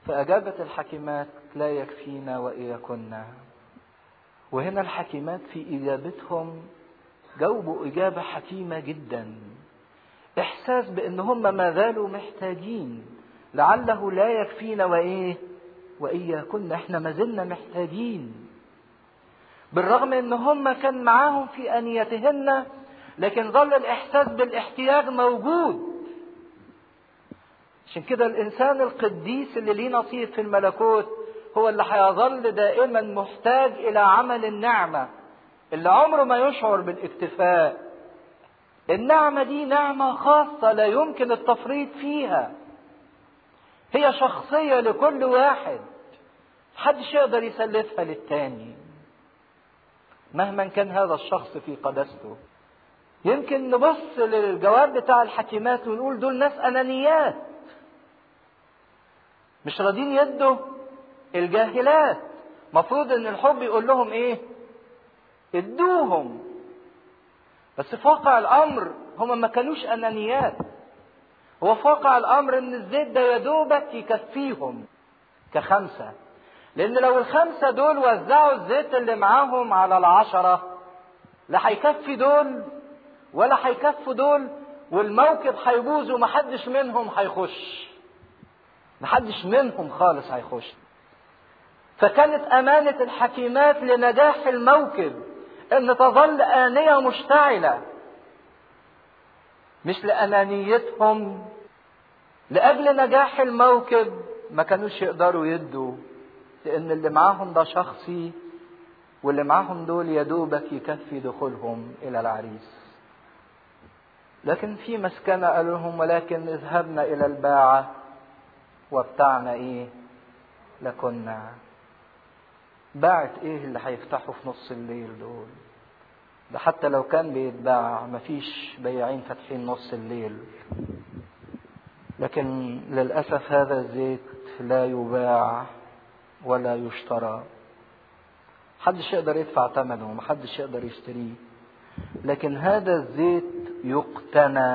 فأجابت الحكيمات لا يكفينا وإياكنا وهنا الحكيمات في إجابتهم جاوبوا إجابة حكيمة جدا إحساس بأن هم ما زالوا محتاجين لعله لا يكفينا وإيه وإياكن إحنا ما زلنا محتاجين بالرغم أن هم كان معاهم في أنيتهن لكن ظل الإحساس بالاحتياج موجود عشان كده الإنسان القديس اللي ليه نصيب في الملكوت هو اللي هيظل دائما محتاج إلى عمل النعمة اللي عمره ما يشعر بالاكتفاء النعمة دي نعمة خاصة لا يمكن التفريط فيها هي شخصية لكل واحد محدش يقدر يسلفها للتاني مهما كان هذا الشخص في قدسته يمكن نبص للجواب بتاع الحكيمات ونقول دول ناس أنانيات مش راضين يدوا الجاهلات مفروض ان الحب يقول لهم ايه ادوهم بس في واقع الامر هم ما كانوش انانيات هو في واقع الامر ان الزيت ده يا دوبك يكفيهم كخمسه لان لو الخمسه دول وزعوا الزيت اللي معاهم على العشره لا هيكفي دول ولا هيكفوا دول والموكب هيبوظ ومحدش منهم هيخش محدش منهم خالص هيخش فكانت أمانة الحكيمات لنجاح الموكب أن تظل آنية مشتعلة مش لأنانيتهم لأجل نجاح الموكب ما كانوش يقدروا يدوا لأن اللي معاهم ده شخصي واللي معاهم دول يا دوبك يكفي دخولهم إلى العريس لكن في مسكنة قالوا لهم ولكن اذهبنا إلى الباعة وبتاعنا إيه لكنا باعت ايه اللي هيفتحوا في نص الليل دول ده حتى لو كان بيتباع مفيش بياعين فاتحين نص الليل لكن للأسف هذا الزيت لا يباع ولا يشترى محدش يقدر يدفع ثمنه محدش يقدر يشتريه لكن هذا الزيت يقتنى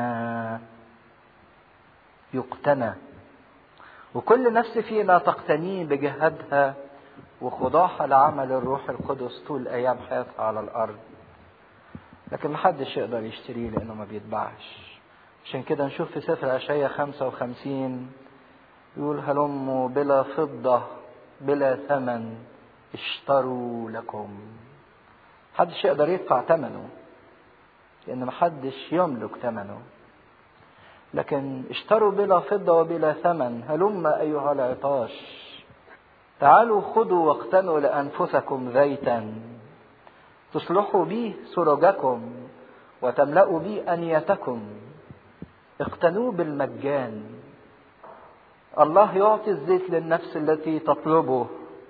يقتنى وكل نفس فينا تقتنيه بجهادها وخضوعها لعمل الروح القدس طول ايام حياتها على الارض لكن محدش يقدر يشتريه لانه ما بيتباعش عشان كده نشوف في سفر اشعياء 55 يقول هلموا بلا فضة بلا ثمن اشتروا لكم محدش يقدر يدفع ثمنه لان محدش يملك ثمنه لكن اشتروا بلا فضة وبلا ثمن هلم أيها العطاش تعالوا خذوا واقتنوا لأنفسكم زيتا تصلحوا به سرجكم وتملأوا به أنيتكم اقتنوه بالمجان الله يعطي الزيت للنفس التي تطلبه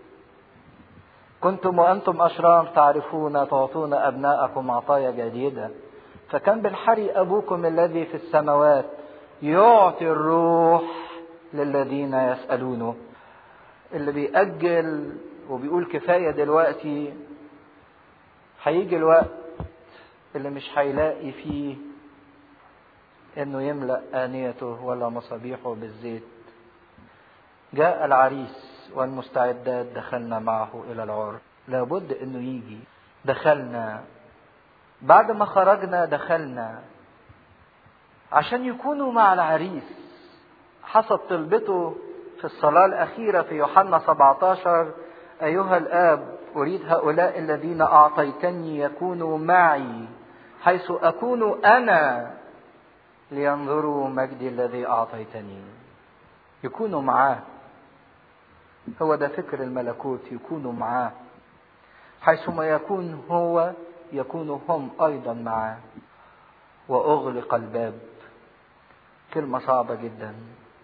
كنتم وأنتم أشرار تعرفون تعطون أبناءكم عطايا جديدة فكان بالحري أبوكم الذي في السماوات يعطي الروح للذين يسألونه اللي بيأجل وبيقول كفاية دلوقتي هيجي الوقت اللي مش هيلاقي فيه انه يملأ آنيته ولا مصابيحه بالزيت جاء العريس والمستعدات دخلنا معه إلى العرس لابد انه يجي دخلنا بعد ما خرجنا دخلنا عشان يكونوا مع العريس حسب طلبته في الصلاة الأخيرة في يوحنا 17 أيها الآب أريد هؤلاء الذين أعطيتني يكونوا معي حيث أكون أنا لينظروا مجدي الذي أعطيتني يكونوا معاه هو ده فكر الملكوت يكونوا معاه حيثما يكون هو يكونوا هم أيضا معاه وأغلق الباب كلمة صعبة جدا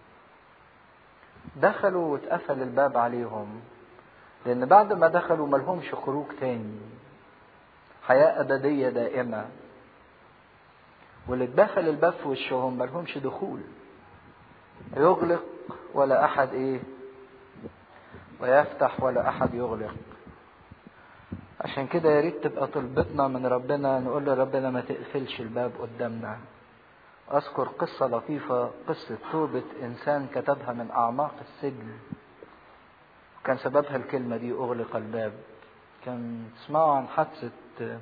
دخلوا واتقفل الباب عليهم لأن بعد ما دخلوا ملهمش خروج تاني حياة أبدية دائمة واللي اتدخل الباب في وشهم ملهمش دخول يغلق ولا أحد إيه ويفتح ولا أحد يغلق عشان كده يا ريت تبقى طلبتنا من ربنا نقول لربنا ما تقفلش الباب قدامنا أذكر قصة لطيفة قصة توبة إنسان كتبها من أعماق السجن كان سببها الكلمة دي أغلق الباب كان تسمعوا عن حادثة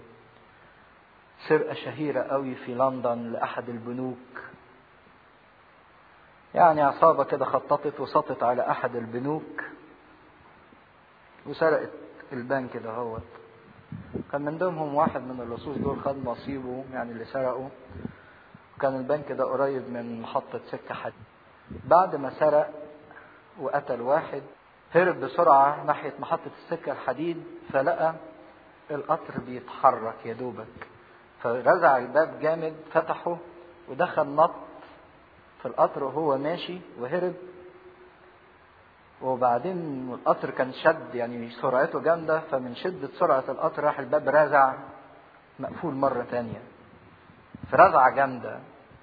سرقة شهيرة قوي في لندن لأحد البنوك يعني عصابة كده خططت وسطت على أحد البنوك وسرقت البنك ده هو كان من ضمنهم واحد من اللصوص دول خد نصيبه يعني اللي سرقه كان البنك ده قريب من محطة سكة حديد بعد ما سرق وقتل واحد هرب بسرعة ناحية محطة السكة الحديد فلقى القطر بيتحرك يا دوبك فرزع الباب جامد فتحه ودخل نط في القطر وهو ماشي وهرب وبعدين القطر كان شد يعني سرعته جامدة فمن شدة سرعة القطر راح الباب رازع مقفول مرة تانية فرزعة جامدة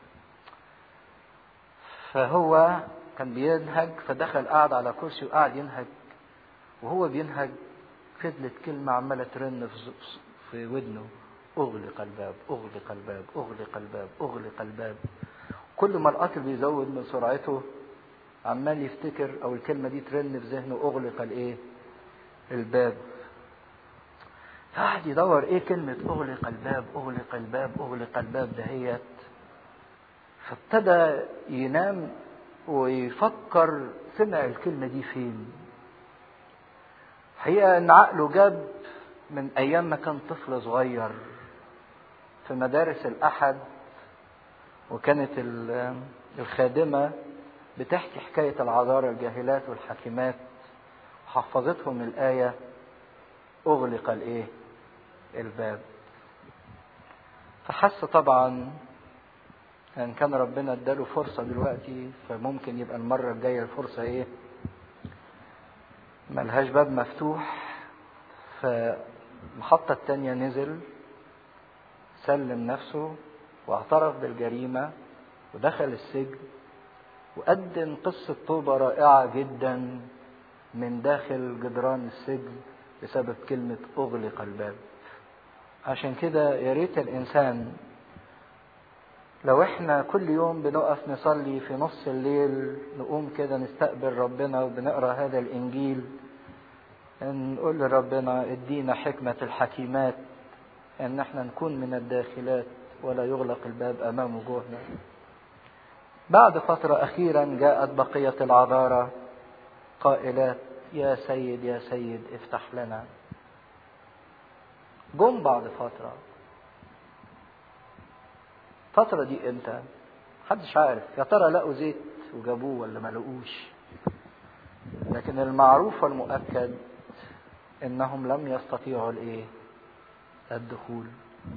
فهو كان بينهج فدخل قعد على كرسي وقعد ينهج وهو بينهج فضلت كلمة عمالة ترن في, في ودنه أغلق الباب أغلق الباب أغلق الباب أغلق الباب كل ما القطر بيزود من سرعته عمال يفتكر أو الكلمة دي ترن في ذهنه أغلق الإيه؟ الباب قعد يدور إيه كلمة أغلق الباب أغلق الباب أغلق الباب دهيت فابتدى ينام ويفكر سمع الكلمة دي فين حقيقة ان عقله جاب من ايام ما كان طفل صغير في مدارس الاحد وكانت الخادمة بتحكي حكاية العذارى الجاهلات والحاكمات وحفظتهم الآية أغلق الإيه؟ الباب. فحس طبعا ان يعني كان ربنا اداله فرصه دلوقتي فممكن يبقى المره الجايه الفرصه ايه ملهاش باب مفتوح فالمحطة التانية نزل سلم نفسه واعترف بالجريمة ودخل السجن وقدم قصة توبة رائعة جدا من داخل جدران السجن بسبب كلمة أغلق الباب عشان كده يا ريت الإنسان لو احنا كل يوم بنقف نصلي في نص الليل نقوم كده نستقبل ربنا وبنقرا هذا الانجيل نقول لربنا ادينا حكمة الحكيمات ان احنا نكون من الداخلات ولا يغلق الباب امام وجوهنا بعد فترة اخيرا جاءت بقية العذارى قائلات يا سيد يا سيد افتح لنا جم بعد فترة الفترة دي امتى؟ محدش عارف يا ترى لقوا زيت وجابوه ولا ما لقوش لكن المعروف والمؤكد انهم لم يستطيعوا الايه؟ الدخول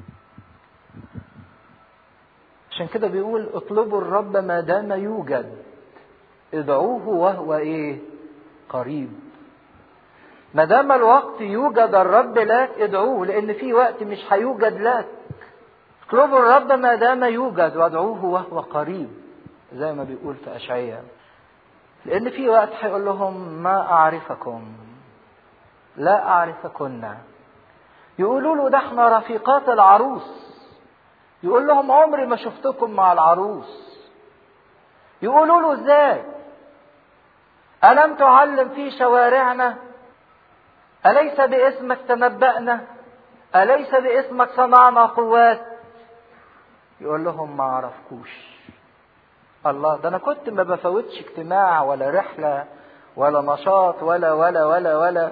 عشان كده بيقول اطلبوا الرب ما دام يوجد ادعوه وهو ايه؟ قريب ما دام الوقت يوجد الرب لك ادعوه لان في وقت مش هيوجد لك اطلبوا الرب ما دام يوجد وادعوه وهو قريب زي ما بيقول في اشعياء لان في وقت هيقول لهم ما اعرفكم لا اعرفكن يقولوا له ده احنا رفيقات العروس يقول لهم عمري ما شفتكم مع العروس يقولوا له ازاي الم تعلم في شوارعنا اليس باسمك تنبأنا اليس باسمك صنعنا قوات يقول لهم ما اعرفكوش الله ده انا كنت ما بفوتش اجتماع ولا رحله ولا نشاط ولا ولا ولا ولا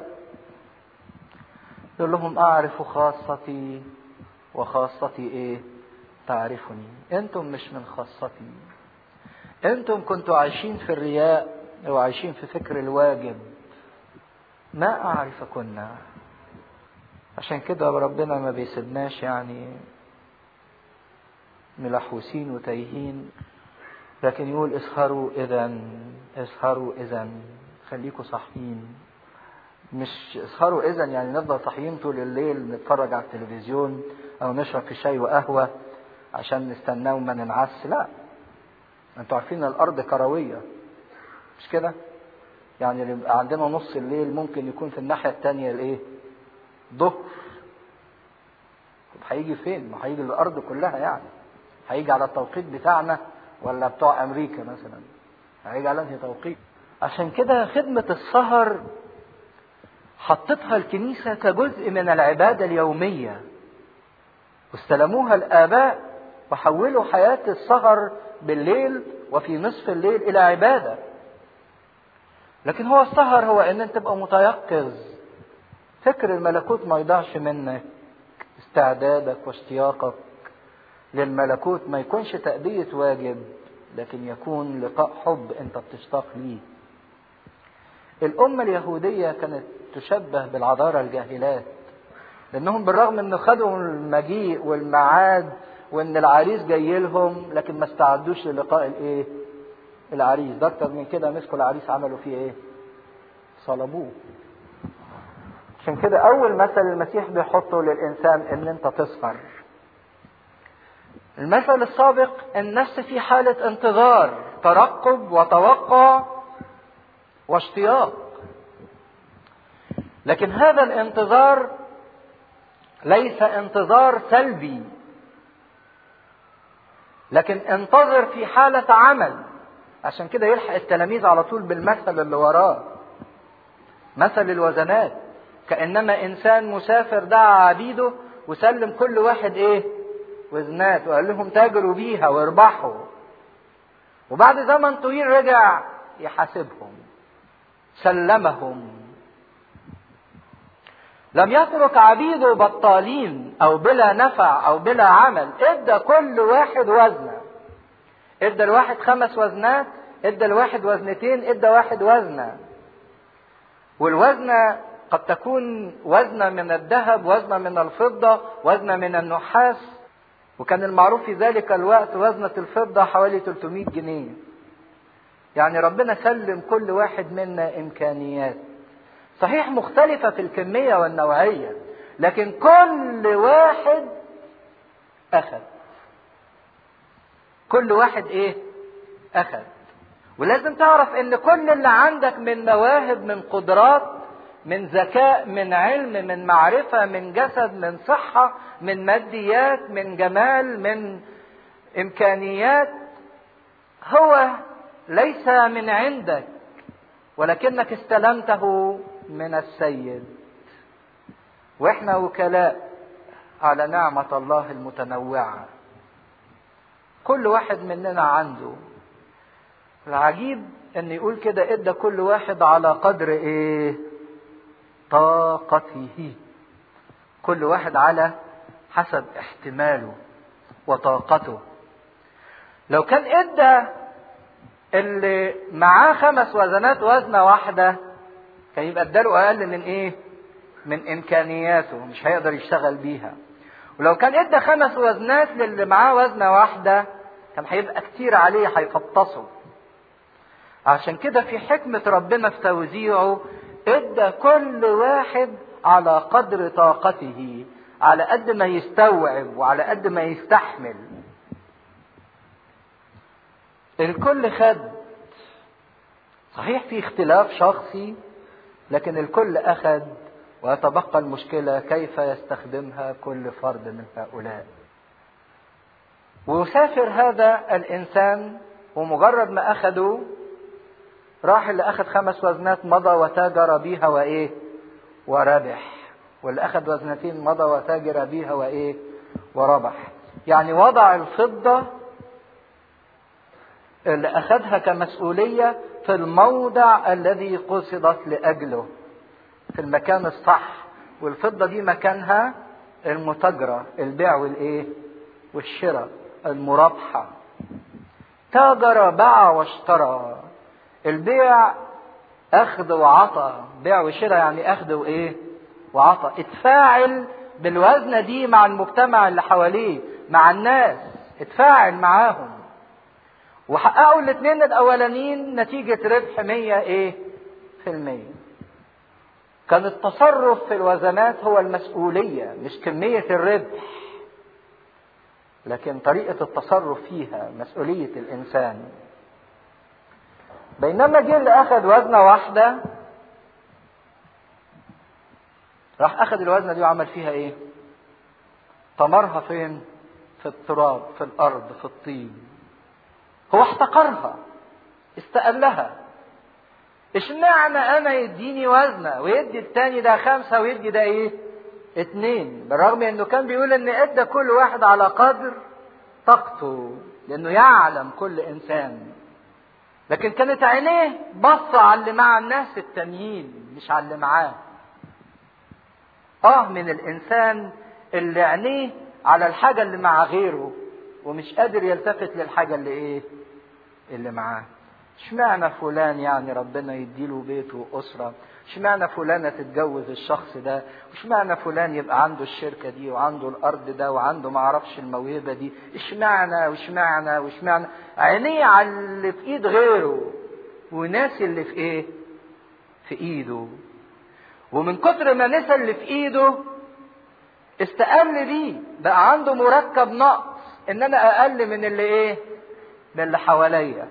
يقول لهم اعرف خاصتي وخاصتي ايه تعرفني انتم مش من خاصتي انتم كنتوا عايشين في الرياء وعايشين في فكر الواجب ما اعرفكن عشان كده ربنا ما بيسيبناش يعني ملحوسين وتايهين لكن يقول اسهروا اذا اسهروا اذا خليكوا صاحيين مش اسهروا اذا يعني نفضل صاحيين طول الليل نتفرج على التلفزيون او نشرب في شاي وقهوه عشان نستناه وما ننعس لا انتوا عارفين الارض كرويه مش كده يعني اللي يبقى عندنا نص الليل ممكن يكون في الناحيه الثانيه الايه ظهر طب هيجي فين ما هيجي الارض كلها يعني هيجي على التوقيت بتاعنا ولا بتوع امريكا مثلا هيجي على انهي توقيت عشان كده خدمة السهر حطتها الكنيسة كجزء من العبادة اليومية واستلموها الآباء وحولوا حياة السهر بالليل وفي نصف الليل إلى عبادة لكن هو السهر هو ان انت تبقى متيقظ فكر الملكوت ما يضيعش منك استعدادك واشتياقك للملكوت ما يكونش تأدية واجب لكن يكون لقاء حب انت بتشتاق ليه الأمة اليهودية كانت تشبه بالعذارى الجاهلات لأنهم بالرغم أن خدوا المجيء والمعاد وأن العريس جاي لهم لكن ما استعدوش للقاء الإيه؟ العريس ده أكتر من كده مسكوا العريس عملوا فيه إيه؟ صلبوه عشان كده أول مثل المسيح بيحطه للإنسان إن أنت تسهر المثل السابق النفس في حالة انتظار ترقب وتوقع واشتياق لكن هذا الانتظار ليس انتظار سلبي لكن انتظر في حالة عمل عشان كده يلحق التلاميذ على طول بالمثل اللي وراه مثل الوزنات كأنما إنسان مسافر دعا عبيده وسلم كل واحد إيه وزنات وقال لهم تاجروا بيها واربحوا وبعد زمن طويل رجع يحاسبهم سلمهم لم يترك عبيده بطالين او بلا نفع او بلا عمل ادى كل واحد وزنه ادى الواحد خمس وزنات ادى الواحد وزنتين ادى واحد وزنه والوزنه قد تكون وزنه من الذهب وزنه من الفضه وزنه من النحاس وكان المعروف في ذلك الوقت وزنة الفضة حوالي 300 جنيه يعني ربنا سلم كل واحد منا إمكانيات صحيح مختلفة في الكمية والنوعية لكن كل واحد أخذ كل واحد إيه أخذ ولازم تعرف إن كل اللي عندك من مواهب من قدرات من ذكاء من علم من معرفة من جسد من صحة من ماديات من جمال من إمكانيات هو ليس من عندك ولكنك استلمته من السيد واحنا وكلاء على نعمة الله المتنوعة كل واحد مننا عنده العجيب ان يقول كده ادى كل واحد على قدر ايه طاقته كل واحد على حسب احتماله وطاقته لو كان ادى اللي معاه خمس وزنات وزنة واحدة كان يبقى اداله اقل من ايه من امكانياته مش هيقدر يشتغل بيها ولو كان ادى خمس وزنات للي معاه وزنة واحدة كان هيبقى كتير عليه هيفطسه عشان كده في حكمة ربنا في توزيعه ادى كل واحد على قدر طاقته على قد ما يستوعب وعلى قد ما يستحمل الكل خد صحيح في اختلاف شخصي لكن الكل اخذ ويتبقى المشكله كيف يستخدمها كل فرد من هؤلاء وسافر هذا الانسان ومجرد ما اخذوا راح اللي اخذ خمس وزنات مضى وتاجر بيها وايه وربح واللي اخذ وزنتين مضى وتاجر بيها وايه وربح يعني وضع الفضه اللي اخذها كمسؤوليه في الموضع الذي قصدت لاجله في المكان الصح والفضه دي مكانها المتاجره البيع والايه والشراء المرابحه تاجر باع واشترى البيع اخذ وعطى بيع وشراء يعني اخذ وايه وعطى اتفاعل بالوزنة دي مع المجتمع اللي حواليه مع الناس اتفاعل معاهم وحققوا الاثنين الاولانيين نتيجة ربح مية ايه في المية كان التصرف في الوزنات هو المسؤولية مش كمية الربح لكن طريقة التصرف فيها مسؤولية الإنسان بينما جه اللي أخذ وزنة واحدة راح أخذ الوزنة دي وعمل فيها إيه؟ طمرها فين؟ في في التراب في الارض في الطين هو احتقرها استقلها اشمعنى انا يديني وزنه ويدي التاني ده خمسه ويدي ده ايه اتنين بالرغم انه كان بيقول ان ادى كل واحد على قدر طاقته لانه يعلم كل انسان لكن كانت عينيه بصة على اللي مع الناس التانيين مش على اللي معاه اه من الانسان اللي عينيه على الحاجة اللي مع غيره ومش قادر يلتفت للحاجة اللي ايه اللي معاه اشمعنى فلان يعني ربنا يديله بيت واسره اشمعنى فلانة تتجوز الشخص ده واشمعنى فلان يبقى عنده الشركة دي وعنده الأرض ده وعنده معرفش الموهبة دي اشمعنى واشمعنى واشمعنى عينيه على اللي في ايد غيره وناسي اللي في ايه في ايده ومن كتر ما نسى اللي في ايده استقل بيه بقى عنده مركب نقص ان انا اقل من اللي ايه من اللي حواليا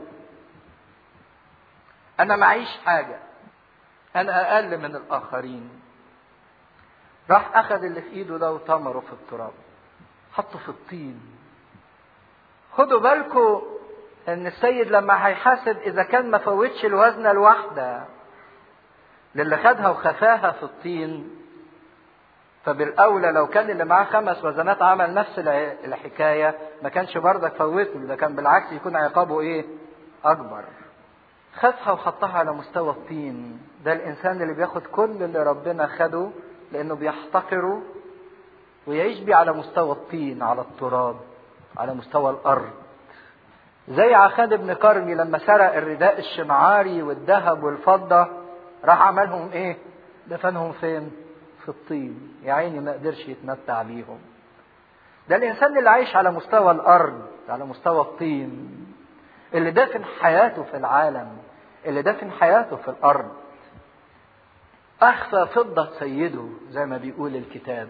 انا معيش حاجه انا اقل من الاخرين راح اخذ اللي في ايده ده وطمره في التراب حطه في الطين خدوا بالكم ان السيد لما هيحاسب اذا كان ما فوتش الوزنه الواحده للي خدها وخفاها في الطين فبالاولى لو كان اللي معاه خمس وزنات عمل نفس الحكايه ما كانش برضك فوته ده كان بالعكس يكون عقابه ايه اكبر خدها وحطها على مستوى الطين ده الانسان اللي بياخد كل اللي ربنا خده لانه بيحتقره ويعيش بيه على مستوى الطين على التراب على مستوى الارض زي عخاد بن كرمي لما سرق الرداء الشمعاري والذهب والفضة راح عملهم ايه دفنهم فين في الطين يا عيني ما قدرش يتمتع بيهم ده الانسان اللي عايش على مستوى الارض على مستوى الطين اللي دافن حياته في العالم اللي دافن حياته في الارض اخفى فضه سيده زي ما بيقول الكتاب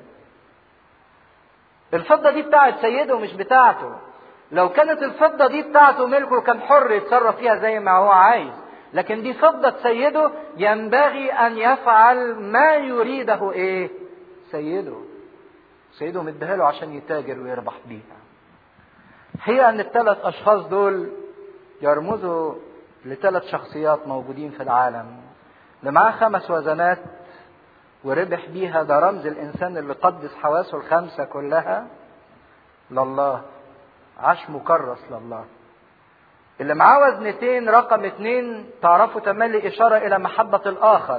الفضه دي بتاعت سيده مش بتاعته لو كانت الفضه دي بتاعته ملكه كان حر يتصرف فيها زي ما هو عايز لكن دي فضه سيده ينبغي ان يفعل ما يريده ايه سيده سيده مديها له عشان يتاجر ويربح بيها هي ان الثلاث اشخاص دول يرمزوا لثلاث شخصيات موجودين في العالم اللي معاه خمس وزنات وربح بيها ده رمز الانسان اللي قدس حواسه الخمسه كلها لله عاش مكرس لله اللي معاه وزنتين رقم اتنين تعرفوا تملي اشاره الى محبه الاخر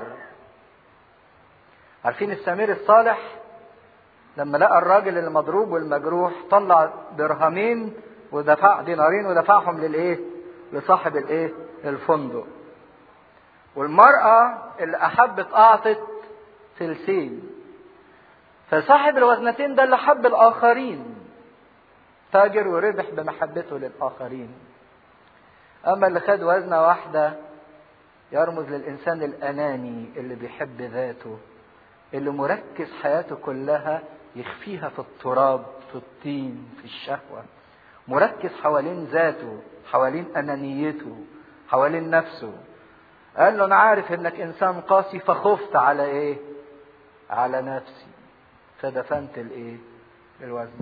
عارفين السمير الصالح لما لقى الراجل المضروب والمجروح طلع درهمين ودفع دينارين ودفعهم للايه لصاحب الايه الفندق والمرأة اللي أحبت أعطت ثلثين فصاحب الوزنتين ده اللي حب الآخرين تاجر وربح بمحبته للآخرين أما اللي خد وزنة واحدة يرمز للإنسان الأناني اللي بيحب ذاته اللي مركز حياته كلها يخفيها في التراب في الطين في الشهوة مركز حوالين ذاته حوالين أنانيته حوالين نفسه قال له أنا عارف إنك إنسان قاسي فخفت على إيه؟ على نفسي فدفنت الإيه؟ الوزن.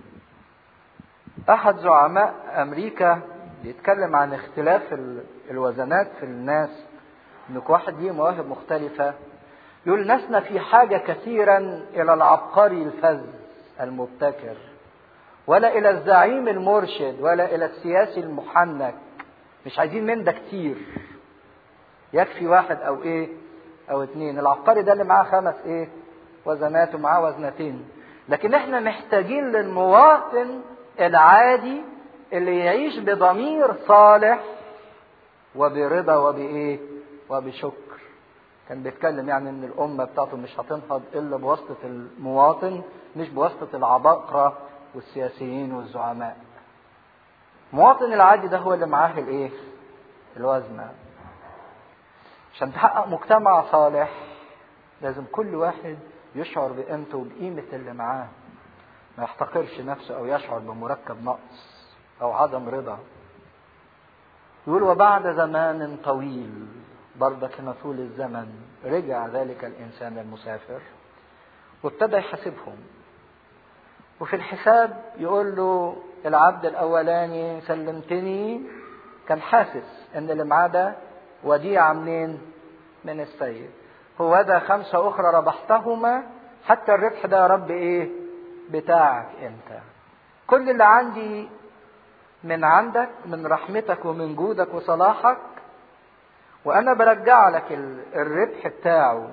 أحد زعماء أمريكا بيتكلم عن اختلاف الوزنات في الناس إن واحد ليه مواهب مختلفة يقول لسنا في حاجة كثيرا إلى العبقري الفذ المبتكر ولا إلى الزعيم المرشد ولا إلى السياسي المحنك مش عايزين من ده كتير يكفي واحد أو إيه أو اتنين العبقري ده اللي معاه خمس إيه وزنات ومعاه وزنتين لكن احنا محتاجين للمواطن العادي اللي يعيش بضمير صالح وبرضا وبإيه وبشكر كان بيتكلم يعني ان الامه بتاعته مش هتنهض الا بواسطه المواطن مش بواسطه العباقره والسياسيين والزعماء. المواطن العادي ده هو اللي معاه الايه؟ الوزنه. عشان تحقق مجتمع صالح لازم كل واحد يشعر بقيمته وبقيمه اللي معاه. ما يحتقرش نفسه او يشعر بمركب نقص او عدم رضا. يقول وبعد زمان طويل برضك هنا طول الزمن رجع ذلك الانسان المسافر وابتدى يحاسبهم وفي الحساب يقول له العبد الاولاني سلمتني كان حاسس ان اللي معاه ده وديعه منين من السيد هو ده خمسه اخرى ربحتهما حتى الربح ده يا رب ايه بتاعك انت كل اللي عندي من عندك من رحمتك ومن جودك وصلاحك وانا برجع لك الربح بتاعه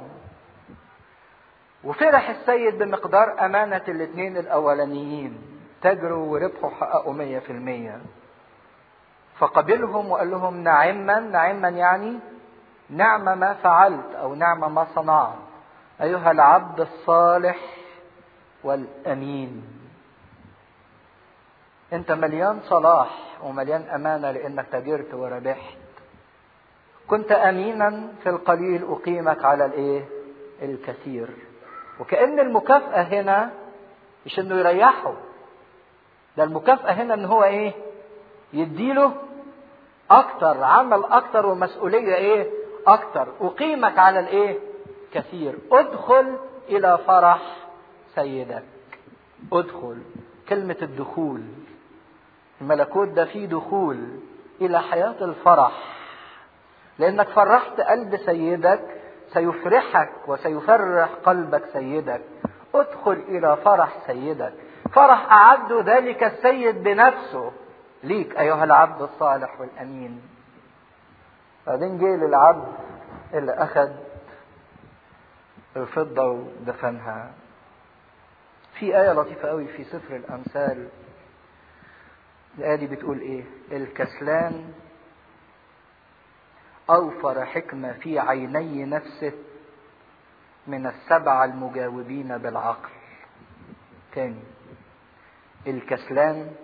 وفرح السيد بمقدار امانة الاثنين الاولانيين تجروا وربحوا حققوا مية في المية فقبلهم وقال لهم نعما نعما يعني نعم ما فعلت او نعم ما صنعت ايها العبد الصالح والامين انت مليان صلاح ومليان امانه لانك تجرت وربحت كنت امينا في القليل اقيمك على الايه الكثير وكان المكافاه هنا مش انه يريحه ده المكافاه هنا ان هو ايه يديله اكتر عمل اكتر ومسؤوليه ايه اكتر اقيمك على الايه كثير ادخل الى فرح سيدك ادخل كلمه الدخول الملكوت ده فيه دخول الى حياه الفرح لانك فرحت قلب سيدك سيفرحك وسيفرح قلبك سيدك ادخل الى فرح سيدك فرح اعده ذلك السيد بنفسه ليك ايها العبد الصالح والامين بعدين جه للعبد اللي اخذ الفضه ودفنها في آية لطيفة قوي في سفر الأمثال الآية دي بتقول إيه؟ الكسلان أوفر حكمة في عيني نفسه من السبعة المجاوبين بالعقل. تاني الكسلان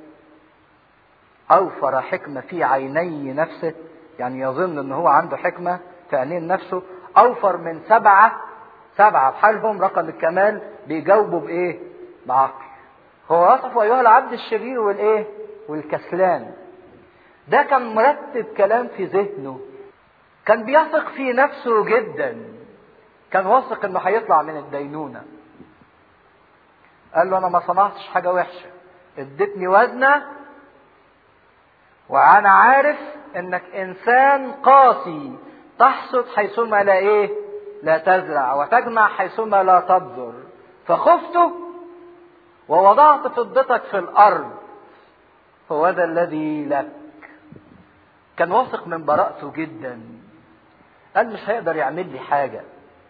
أوفر حكمة في عيني نفسه يعني يظن إن هو عنده حكمة في عينين نفسه أوفر من سبعة سبعة بحالهم رقم الكمال بيجاوبوا بإيه؟ بعقل. هو وصفه أيها العبد الشرير والإيه؟ والكسلان. ده كان مرتب كلام في ذهنه. كان بيثق في نفسه جدا. كان واثق إنه هيطلع من الدينونة. قال له أنا ما صنعتش حاجة وحشة. اديتني وزنة وأنا عارف إنك إنسان قاسي تحصد حيثما لا إيه؟ لا تزرع وتجمع حيثما لا تبذر فخفت ووضعت فضتك في الارض هو ده الذي لك كان واثق من براءته جدا قال مش هيقدر يعمل لي حاجه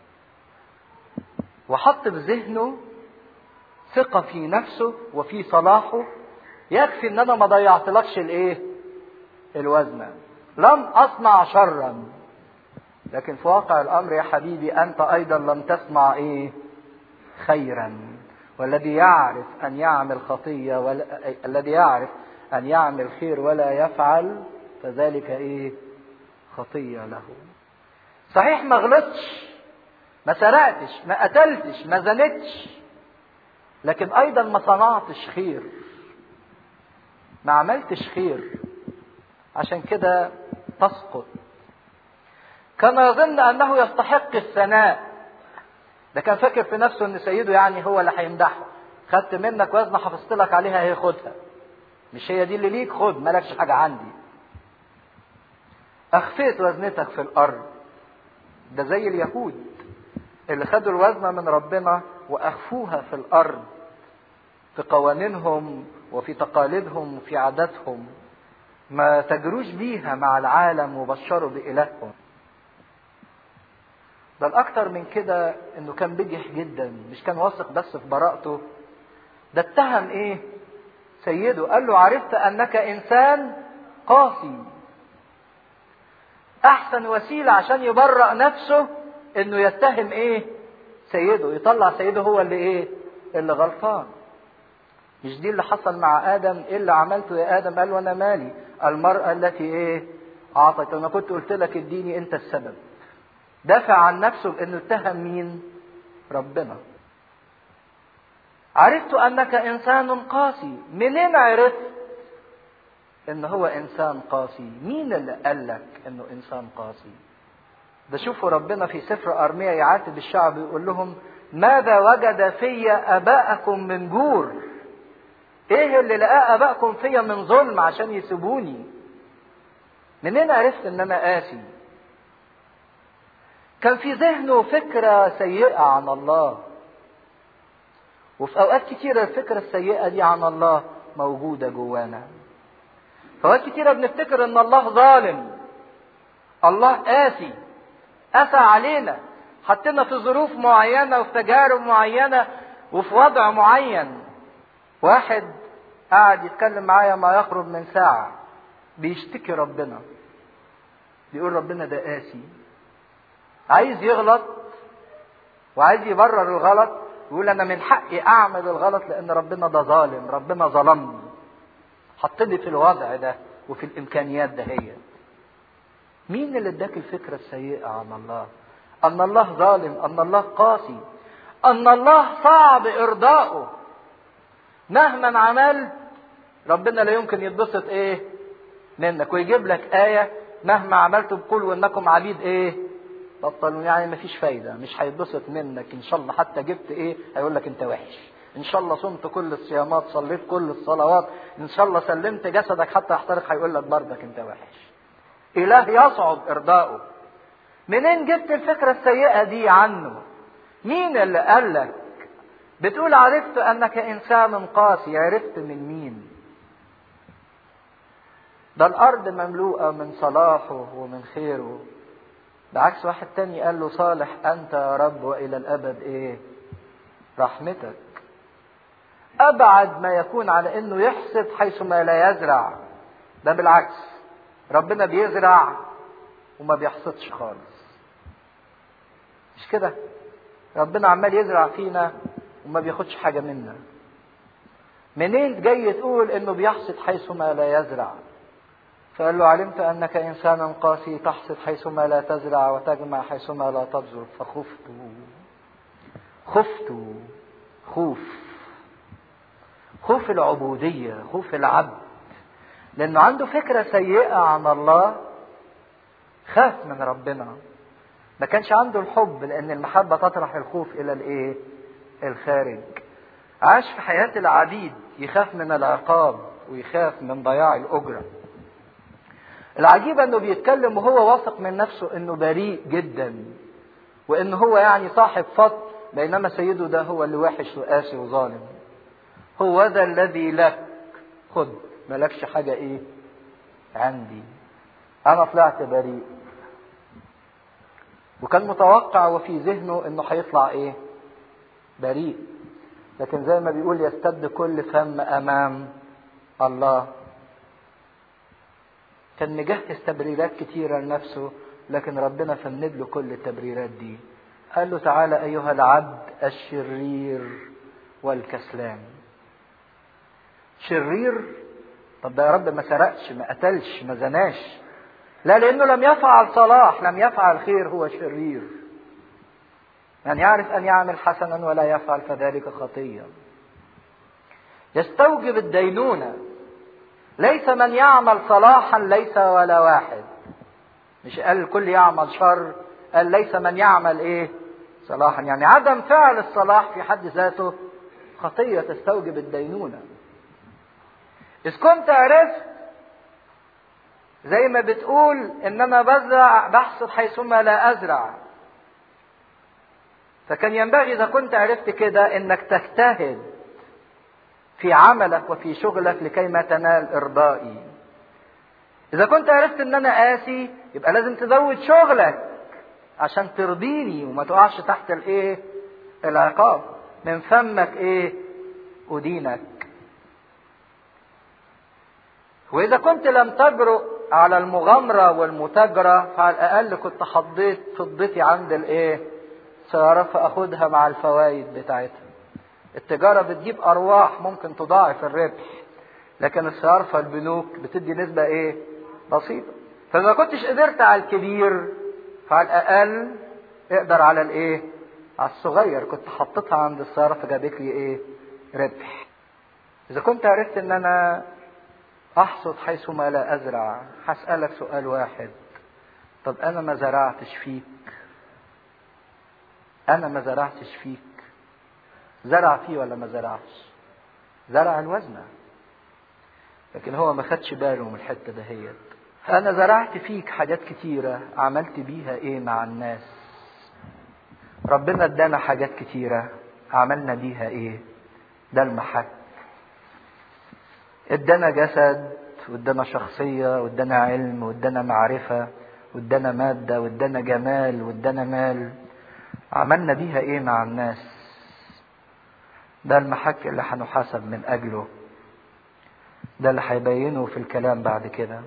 وحط في ذهنه ثقة في نفسه وفي صلاحه يكفي ان انا ما ضيعتلكش الايه الوزنة لم اصنع شرا لكن في واقع الامر يا حبيبي انت ايضا لم تصنع ايه خيرا والذي يعرف ان يعمل خطيه ولا الذي يعرف ان يعمل خير ولا يفعل فذلك ايه خطيه له صحيح ما غلطش ما سرقتش ما قتلتش ما زنتش لكن ايضا ما صنعتش خير ما عملتش خير عشان كده تسقط كان يظن انه يستحق الثناء ده كان فاكر في نفسه ان سيده يعني هو اللي هيمدحه خدت منك وزنه حفظت لك عليها هي خدها مش هي دي اللي ليك خد مالكش حاجه عندي اخفيت وزنتك في الارض ده زي اليهود اللي خدوا الوزنه من ربنا واخفوها في الارض في قوانينهم وفي تقاليدهم وفي عاداتهم ما تجروش بيها مع العالم وبشروا بإلههم بل أكتر من كده إنه كان بجح جدا مش كان واثق بس في براءته ده اتهم إيه؟ سيده قال له عرفت أنك إنسان قاسي أحسن وسيلة عشان يبرأ نفسه إنه يتهم إيه؟ سيده يطلع سيده هو اللي إيه؟ اللي غلطان مش دي اللي حصل مع ادم ايه اللي عملته يا ادم قال وانا مالي المراه التي ايه اعطت انا كنت قلت لك اديني انت السبب دافع عن نفسه بانه اتهم مين ربنا عرفت انك انسان قاسي منين عرفت ان هو انسان قاسي مين اللي قال لك انه انسان قاسي ده شوفوا ربنا في سفر ارميا يعاتب الشعب يقول لهم ماذا وجد في اباءكم من جور ايه اللي لقاه ابائكم فيا من ظلم عشان يسيبوني منين عرفت ان انا قاسي كان في ذهنه فكرة سيئة عن الله وفي اوقات كتيرة الفكرة السيئة دي عن الله موجودة جوانا في اوقات كتيرة بنفتكر ان الله ظالم الله قاسي قسى علينا حطينا في ظروف معينة وفي تجارب معينة وفي وضع معين واحد قاعد يتكلم معايا ما يقرب من ساعة بيشتكي ربنا بيقول ربنا ده قاسي عايز يغلط وعايز يبرر الغلط يقول انا من حقي اعمل الغلط لان ربنا ده ظالم ربنا ظلمني حطني في الوضع ده وفي الامكانيات ده هي مين اللي اداك الفكره السيئه عن الله ان الله ظالم ان الله قاسي ان الله صعب ارضائه مهما عملت ربنا لا يمكن يتبسط ايه منك ويجيب لك ايه مهما عملت بقول انكم عبيد ايه بطلوا يعني مفيش فايدة مش هيتبسط منك إن شاء الله حتى جبت إيه هيقول لك أنت وحش إن شاء الله صمت كل الصيامات صليت كل الصلوات إن شاء الله سلمت جسدك حتى يحترق هيقول لك برضك أنت وحش إله يصعب إرضاؤه منين جبت الفكرة السيئة دي عنه مين اللي قال لك بتقول عرفت أنك إنسان قاسي عرفت من مين ده الأرض مملوءة من صلاحه ومن خيره بعكس واحد تاني قال له صالح انت يا رب والى الابد ايه رحمتك ابعد ما يكون على انه يحسد حيث ما لا يزرع ده بالعكس ربنا بيزرع وما بيحصدش خالص مش كده ربنا عمال يزرع فينا وما بياخدش حاجة منا منين جاي تقول انه بيحصد حيث ما لا يزرع فقال له علمت انك انسان قاسي تحصد حيثما لا تزرع وتجمع حيثما لا تبذر فخفت خفت خوف خوف العبودية خوف العبد لانه عنده فكرة سيئة عن الله خاف من ربنا ما كانش عنده الحب لان المحبة تطرح الخوف الى الايه الخارج عاش في حياة العبيد يخاف من العقاب ويخاف من ضياع الأجرة العجيب انه بيتكلم وهو واثق من نفسه انه بريء جدا وان هو يعني صاحب فضل بينما سيده ده هو اللي وحش وقاسي وظالم هو ذا الذي لك خد ملكش حاجة ايه عندي انا طلعت بريء وكان متوقع وفي ذهنه انه هيطلع ايه بريء لكن زي ما بيقول يستد كل فم امام الله كان مجهز تبريرات كتيرة لنفسه لكن ربنا فند له كل التبريرات دي قال له تعالى أيها العبد الشرير والكسلان شرير طب ده يا رب ما سرقش ما قتلش ما زناش لا لأنه لم يفعل صلاح لم يفعل خير هو شرير من يعرف أن يعمل حسنا ولا يفعل فذلك خطية يستوجب الدينونة ليس من يعمل صلاحا ليس ولا واحد مش قال الكل يعمل شر قال ليس من يعمل ايه صلاحا يعني عدم فعل الصلاح في حد ذاته خطية تستوجب الدينونة إذ كنت عرفت زي ما بتقول إن أنا بزرع بحصد حيثما لا أزرع فكان ينبغي إذا كنت عرفت كده إنك تجتهد في عملك وفي شغلك لكي ما تنال إرضائي إذا كنت عرفت إن أنا قاسي يبقى لازم تزود شغلك عشان ترضيني وما تقعش تحت الإيه؟ العقاب من فمك إيه؟ أدينك وإذا كنت لم تجرؤ على المغامرة والمتاجرة فعلى الأقل كنت حضيت فضتي عند الإيه؟ سيارة فأخدها مع الفوائد بتاعتها. التجارة بتجيب أرواح ممكن تضاعف الربح. لكن الصرف البنوك بتدي نسبة إيه؟ بسيطة. فما كنتش قدرت على الكبير فعلى الأقل اقدر على الإيه؟ على الصغير كنت حطيتها عند الصرف جابت لي إيه؟ ربح. إذا كنت عرفت إن أنا أحصد حيث ما لا أزرع هسألك سؤال واحد طب أنا ما زرعتش فيك أنا ما زرعتش فيك زرع فيه ولا ما زرعش زرع الوزنة لكن هو ما خدش باله من الحتة دهيت أنا زرعت فيك حاجات كتيرة عملت بيها إيه مع الناس ربنا ادانا حاجات كتيرة عملنا بيها إيه ده المحك ادانا جسد وادانا شخصية وادانا علم وادانا معرفة وادانا مادة وادانا جمال وادانا مال عملنا بيها ايه مع الناس ده المحك اللي هنحاسب من اجله ده اللي هيبينه في الكلام بعد كده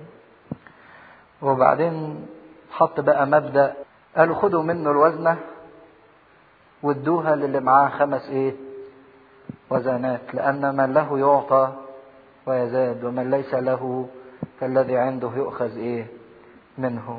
وبعدين حط بقى مبدأ قالوا خدوا منه الوزنة وادوها للي معاه خمس ايه وزنات لأن من له يعطى ويزاد ومن ليس له فالذي عنده يؤخذ ايه منه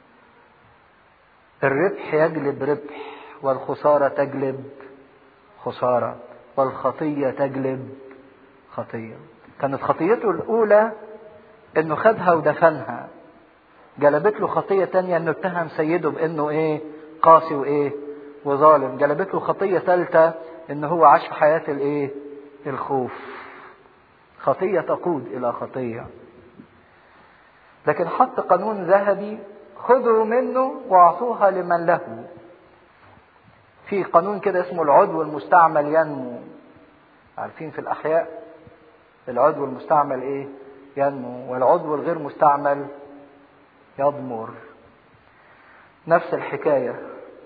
الربح يجلب ربح والخسارة تجلب خسارة والخطية تجلب خطية كانت خطيته الأولى إنه خدها ودفنها جلبت له خطية تانية إنه اتهم سيده بإنه إيه قاسي وإيه وظالم جلبت له خطية ثالثة إن هو عاش في حياة الإيه الخوف خطية تقود إلى خطية لكن حط قانون ذهبي خذوا منه واعطوها لمن له في قانون كده اسمه العضو المستعمل ينمو عارفين في الأحياء العضو المستعمل إيه ينمو والعضو الغير مستعمل يضمر نفس الحكاية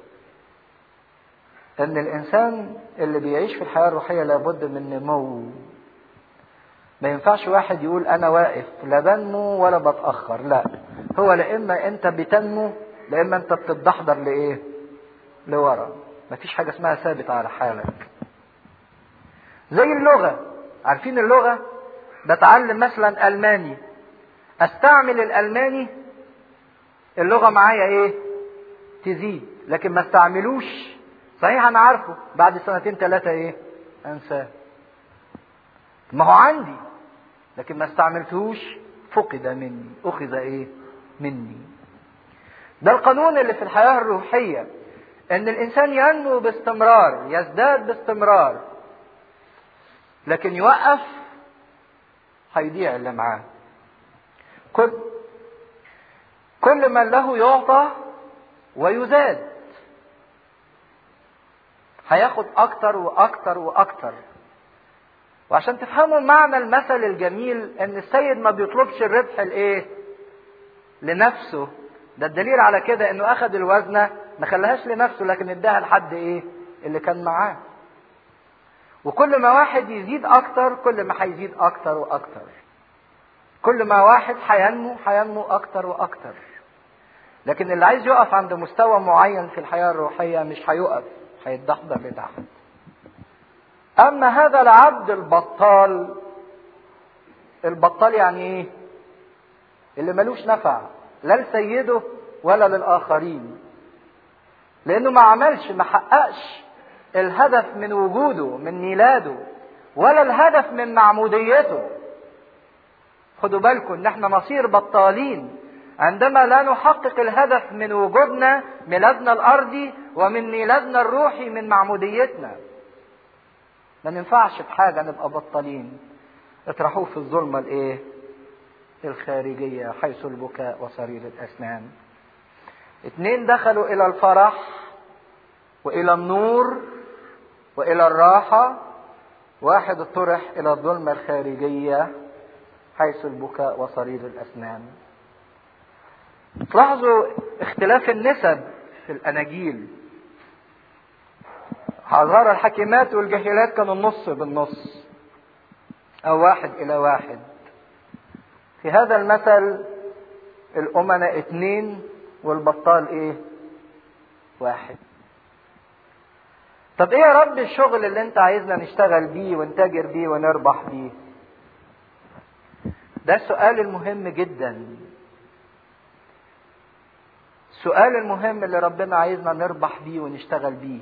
ان الانسان اللي بيعيش في الحياة الروحية لابد من نمو ما ينفعش واحد يقول انا واقف لا بنمو ولا بتأخر لا هو لا اما انت بتنمو لا اما انت بتتدحضر لايه لورا مفيش حاجة اسمها ثابت على حالك زي اللغة عارفين اللغة بتعلم مثلا الماني استعمل الالماني اللغة معايا ايه تزيد لكن ما استعملوش صحيح انا عارفه بعد سنتين ثلاثة ايه انساه ما هو عندي لكن ما استعملتهوش فقد مني اخذ ايه مني ده القانون اللي في الحياة الروحية ان الانسان ينمو باستمرار يزداد باستمرار لكن يوقف هيضيع اللي معاه كل كل من له يعطى ويزاد هياخد اكتر واكتر واكتر وعشان تفهموا معنى المثل الجميل ان السيد ما بيطلبش الربح الايه لنفسه ده الدليل على كده انه اخذ الوزنة ما خلاهاش لنفسه لكن اداها لحد ايه اللي كان معاه وكل ما واحد يزيد اكتر كل ما هيزيد اكتر واكتر كل ما واحد هينمو هينمو اكتر واكتر لكن اللي عايز يقف عند مستوى معين في الحياة الروحية مش هيقف هيتدحضر لتحت اما هذا العبد البطال البطال يعني ايه اللي ملوش نفع لا لسيده ولا للاخرين لانه ما عملش ما حققش الهدف من وجوده من ميلاده ولا الهدف من معموديته خدوا بالكم ان احنا نصير بطالين عندما لا نحقق الهدف من وجودنا ميلادنا الارضي ومن ميلادنا الروحي من معموديتنا ما ننفعش بحاجة نبقى بطالين اطرحوه في الظلمة الايه الخارجية حيث البكاء وصرير الاسنان اتنين دخلوا الى الفرح والى النور والى الراحة واحد اطرح الى الظلمة الخارجية حيث البكاء وصرير الاسنان تلاحظوا اختلاف النسب في الاناجيل حذار الحكيمات والجاهلات كانوا النص بالنص او واحد الى واحد في هذا المثل الامناء اتنين والبطال ايه واحد طب ايه يا رب الشغل اللي انت عايزنا نشتغل بيه ونتاجر بيه ونربح بيه ده السؤال المهم جدا السؤال المهم اللي ربنا عايزنا نربح بيه ونشتغل بيه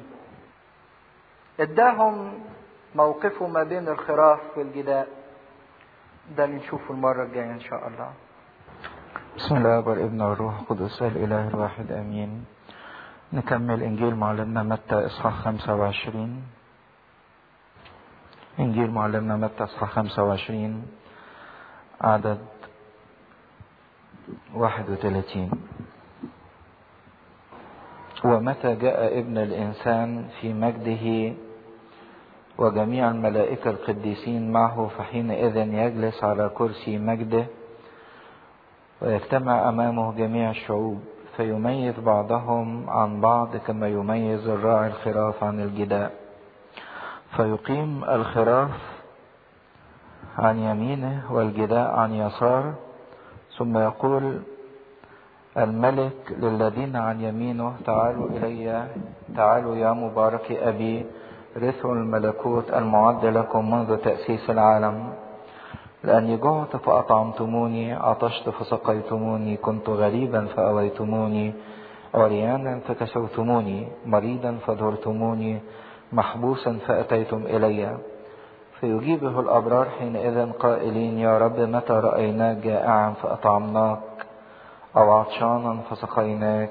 اداهم موقفه ما بين الخراف والجداء ده اللي نشوفه المرة الجاية ان شاء الله بسم الله والابن والروح القدس الاله الواحد امين نكمل انجيل معلمنا متى اصحاح 25 انجيل معلمنا متى اصحاح 25 عدد 31 ومتى جاء ابن الإنسان في مجده وجميع الملائكة القديسين معه فحينئذ يجلس على كرسي مجده ويجتمع أمامه جميع الشعوب فيميز بعضهم عن بعض كما يميز الراعي الخراف عن الجداء فيقيم الخراف عن يمينه والجداء عن يسار ثم يقول الملك للذين عن يمينه تعالوا إلي تعالوا يا مبارك أبي رثوا الملكوت المعد لكم منذ تأسيس العالم لأني جعت فأطعمتموني عطشت فسقيتموني كنت غريبا فأويتموني عريانا فكسوتموني مريضا فزرتموني محبوسا فأتيتم إلي فيجيبه الأبرار حينئذ قائلين يا رب متى رأيناك جائعا فأطعمناك أو عطشانا فسقيناك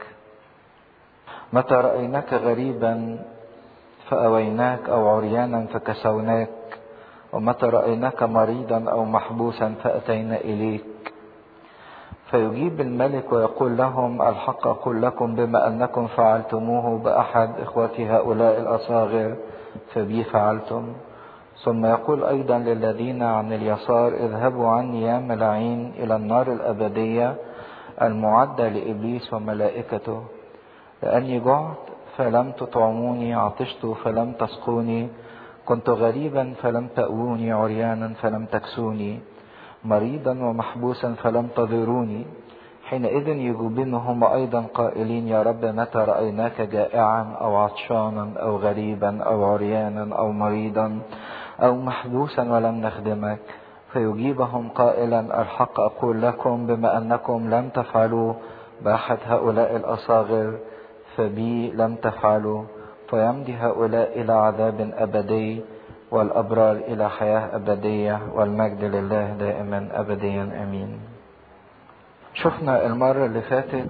متى رأيناك غريبا فأويناك أو عريانا فكسوناك ومتى رأيناك مريضا أو محبوسا فأتينا إليك فيجيب الملك ويقول لهم الحق أقول لكم بما أنكم فعلتموه بأحد إخوتي هؤلاء الأصاغر فبي فعلتم ثم يقول أيضا للذين عن اليسار اذهبوا عني يا ملاعين إلى النار الأبدية المعدة لإبليس وملائكته لأني جعت فلم تطعموني عطشت فلم تسقوني كنت غريبا فلم تأووني عريانا فلم تكسوني مريضا ومحبوسا فلم تضروني حينئذ يجوبنهم أيضا قائلين يا رب متى رأيناك جائعا أو عطشانا أو غريبا أو عريانا أو مريضا أو محبوسا ولم نخدمك فيجيبهم قائلا الحق أقول لكم بما أنكم لم تفعلوا بأحد هؤلاء الأصاغر فبي لم تفعلوا فيمضي هؤلاء إلى عذاب أبدي والأبرار إلى حياة أبدية والمجد لله دائما أبديا أمين شفنا المرة اللي فاتت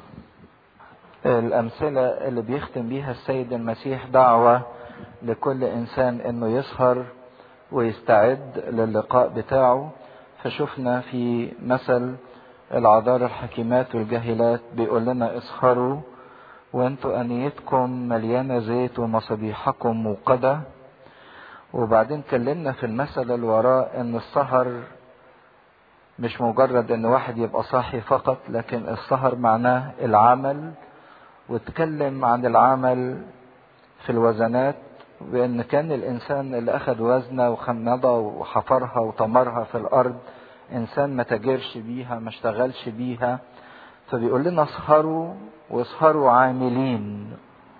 الأمثلة اللي بيختم بيها السيد المسيح دعوة لكل إنسان إنه يسهر ويستعد للقاء بتاعه فشفنا في مثل العذار الحكيمات والجاهلات بيقول لنا اسهروا وانتوا انيتكم مليانه زيت ومصابيحكم موقده وبعدين اتكلمنا في المثل اللي وراه ان السهر مش مجرد ان واحد يبقى صاحي فقط لكن السهر معناه العمل واتكلم عن العمل في الوزنات بان كان الانسان اللي اخذ وزنه وخمدها وحفرها وطمرها في الارض انسان ما تاجرش بيها ما اشتغلش بيها فبيقول لنا اسهروا واسهروا عاملين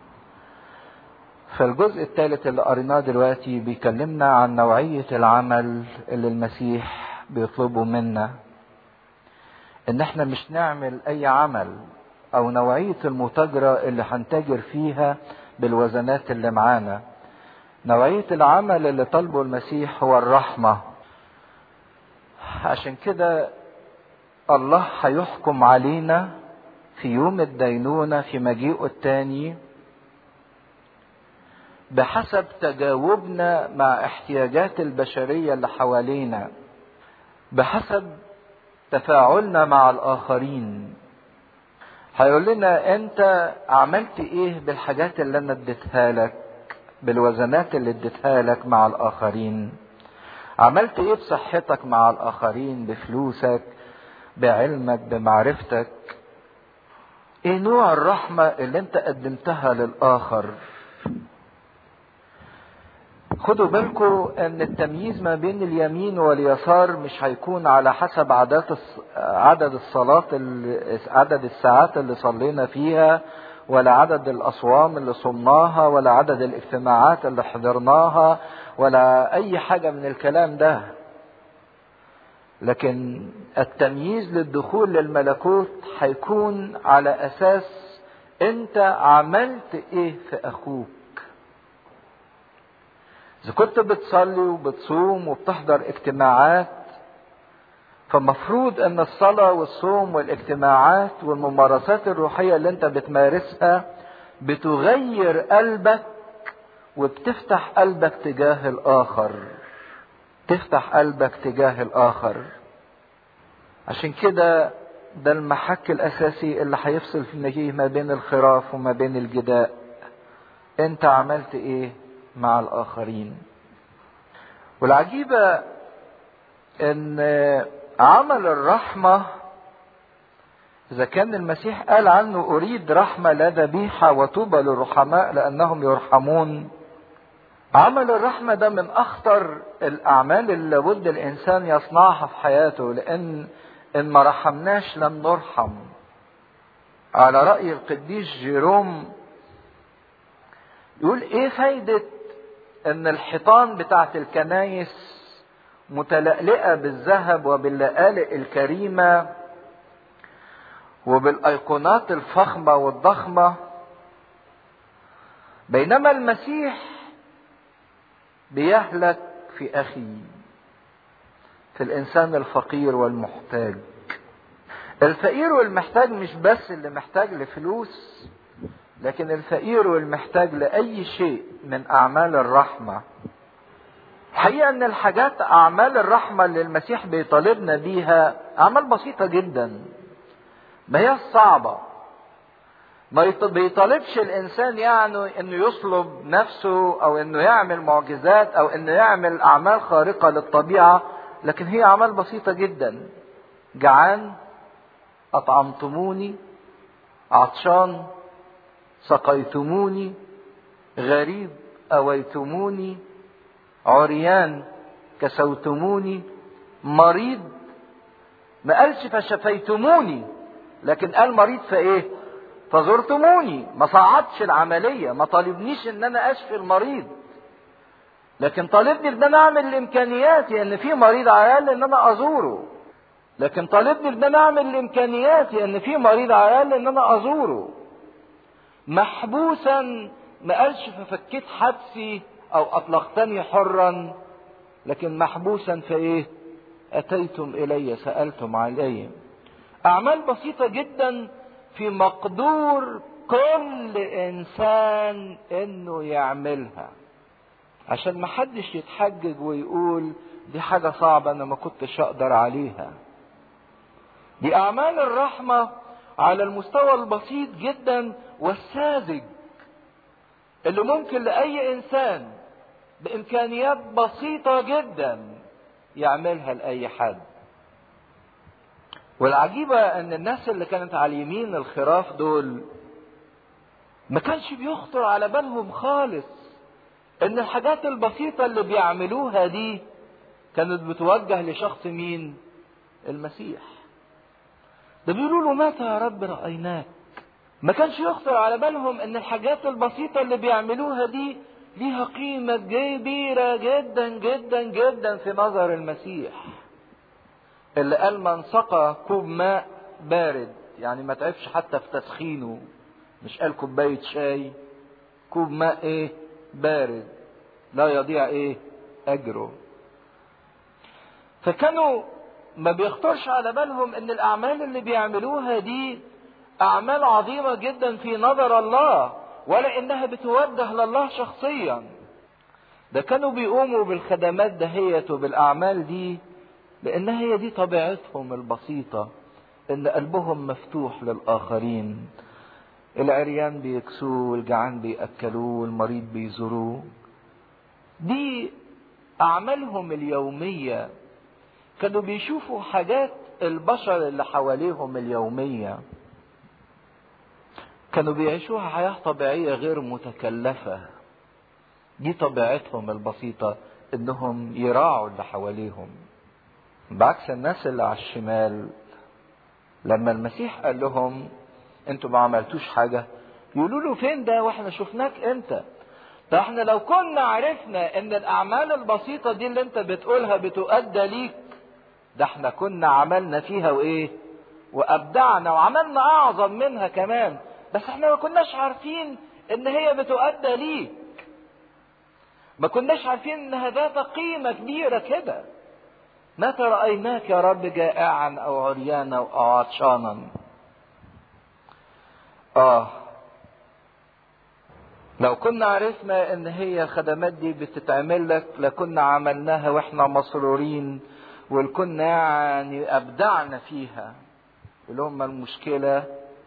فالجزء الثالث اللي قريناه دلوقتي بيكلمنا عن نوعية العمل اللي المسيح بيطلبه منا ان احنا مش نعمل اي عمل او نوعية المتاجرة اللي هنتاجر فيها بالوزنات اللي معانا نوعية العمل اللي طلبه المسيح هو الرحمة عشان كده الله هيحكم علينا في يوم الدينونة في مجيئه التاني بحسب تجاوبنا مع احتياجات البشرية اللي حوالينا بحسب تفاعلنا مع الآخرين هيقول لنا انت عملت ايه بالحاجات اللي انا اديتها لك بالوزنات اللي اديتها لك مع الاخرين عملت ايه بصحتك مع الاخرين بفلوسك بعلمك بمعرفتك ايه نوع الرحمة اللي انت قدمتها للاخر خدوا بالكم ان التمييز ما بين اليمين واليسار مش هيكون على حسب عدد عدد الصلاة عدد الساعات اللي صلينا فيها ولا عدد الاصوام اللي صمناها ولا عدد الاجتماعات اللي حضرناها ولا اي حاجة من الكلام ده لكن التمييز للدخول للملكوت هيكون على اساس انت عملت ايه في اخوك اذا كنت بتصلي وبتصوم وبتحضر اجتماعات فمفروض ان الصلاة والصوم والاجتماعات والممارسات الروحية اللي انت بتمارسها بتغير قلبك وبتفتح قلبك تجاه الاخر تفتح قلبك تجاه الاخر عشان كده ده المحك الاساسي اللي هيفصل في النجيه ما بين الخراف وما بين الجداء انت عملت ايه مع الاخرين والعجيبه ان عمل الرحمه اذا كان المسيح قال عنه اريد رحمه لا ذبيحه وطوبى للرحماء لانهم يرحمون عمل الرحمه ده من اخطر الاعمال اللي لابد الانسان يصنعها في حياته لان ان ما رحمناش لم نرحم على راي القديس جيروم يقول ايه فايده ان الحيطان بتاعت الكنايس متلألئة بالذهب وباللآلئ الكريمة وبالأيقونات الفخمة والضخمة بينما المسيح بيهلك في أخي في الإنسان الفقير والمحتاج الفقير والمحتاج مش بس اللي محتاج لفلوس لكن الفقير والمحتاج لأي شيء من أعمال الرحمة الحقيقة أن الحاجات أعمال الرحمة اللي المسيح بيطالبنا بيها أعمال بسيطة جدا ما هي صعبة ما بيطالبش الإنسان يعني أنه يصلب نفسه أو أنه يعمل معجزات أو أنه يعمل أعمال خارقة للطبيعة لكن هي أعمال بسيطة جدا جعان أطعمتموني عطشان سقيتموني غريب أويتموني عريان كسوتموني مريض ما قالش فشفيتموني لكن قال مريض فايه فزرتموني ما صعدش العملية ما طالبنيش ان انا اشفي المريض لكن طالبني ان انا اعمل الامكانياتي ان في مريض عيال ان انا ازوره لكن طالبني ان انا اعمل الامكانياتي ان في مريض عيال ان انا ازوره محبوسا ما قالش ففكيت حبسي او اطلقتني حرا لكن محبوسا فايه اتيتم الي سالتم علي اعمال بسيطه جدا في مقدور كل انسان انه يعملها عشان ما حدش يتحجج ويقول دي حاجة صعبة انا ما كنتش اقدر عليها دي اعمال الرحمة على المستوى البسيط جدا والساذج اللي ممكن لاي انسان بامكانيات بسيطة جدا يعملها لاي حد والعجيبة ان الناس اللي كانت على اليمين الخراف دول ما كانش بيخطر على بالهم خالص ان الحاجات البسيطة اللي بيعملوها دي كانت بتوجه لشخص مين المسيح ده بيقولوا له متى يا رب رأيناك ما كانش يخطر على بالهم ان الحاجات البسيطة اللي بيعملوها دي ليها قيمة كبيرة جدا جدا جدا في نظر المسيح اللي قال من سقى كوب ماء بارد يعني ما تعبش حتى في تسخينه مش قال كوباية شاي كوب ماء ايه بارد لا يضيع ايه اجره فكانوا ما بيخطرش على بالهم ان الاعمال اللي بيعملوها دي اعمال عظيمة جدا في نظر الله ولا انها بتوجه لله شخصيا ده كانوا بيقوموا بالخدمات دهيت وبالاعمال دي لان هي دي طبيعتهم البسيطة ان قلبهم مفتوح للاخرين العريان بيكسوه والجعان بيأكلوه والمريض بيزوروه دي أعمالهم اليومية كانوا بيشوفوا حاجات البشر اللي حواليهم اليومية كانوا بيعيشوها حياة طبيعية غير متكلفة دي طبيعتهم البسيطة انهم يراعوا اللي حواليهم بعكس الناس اللي على الشمال لما المسيح قال لهم انتوا ما عملتوش حاجة يقولوا له فين ده واحنا شفناك انت ده احنا لو كنا عرفنا ان الاعمال البسيطة دي اللي انت بتقولها بتؤدى ليك ده احنا كنا عملنا فيها وايه وابدعنا وعملنا اعظم منها كمان بس احنا ما كناش عارفين ان هي بتؤدى ليك ما كناش عارفين انها ذات قيمة كبيرة كده متى رأيناك يا رب جائعا او عريانا او عطشانا آه لو كنا عرفنا ان هي الخدمات دي بتتعمل لك لكنا عملناها واحنا مسرورين والكنا يعني أبدعنا فيها اللي هم المشكلة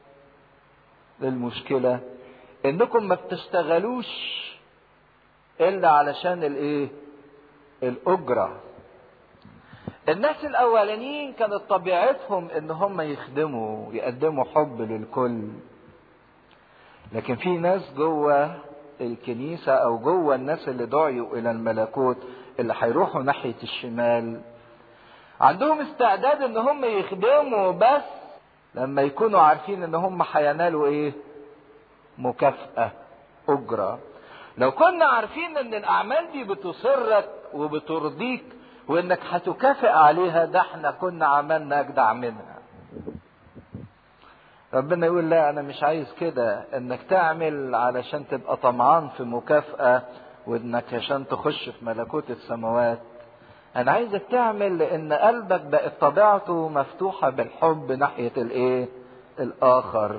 المشكلة انكم ما بتشتغلوش الا علشان الايه الاجرة الناس الاولانيين كانت طبيعتهم ان هم يخدموا يقدموا حب للكل لكن في ناس جوه الكنيسة او جوه الناس اللي دعيوا الى الملكوت اللي هيروحوا ناحية الشمال عندهم استعداد ان هم يخدموا بس لما يكونوا عارفين ان هم هينالوا ايه مكافأة أجرة لو كنا عارفين ان الاعمال دي بتسرك وبترضيك وانك هتكافئ عليها ده احنا كنا عملنا اجدع منها ربنا يقول لا انا مش عايز كده انك تعمل علشان تبقى طمعان في مكافأة وانك عشان تخش في ملكوت السماوات انا عايزك تعمل لان قلبك بقت طبيعته مفتوحة بالحب ناحية الايه الاخر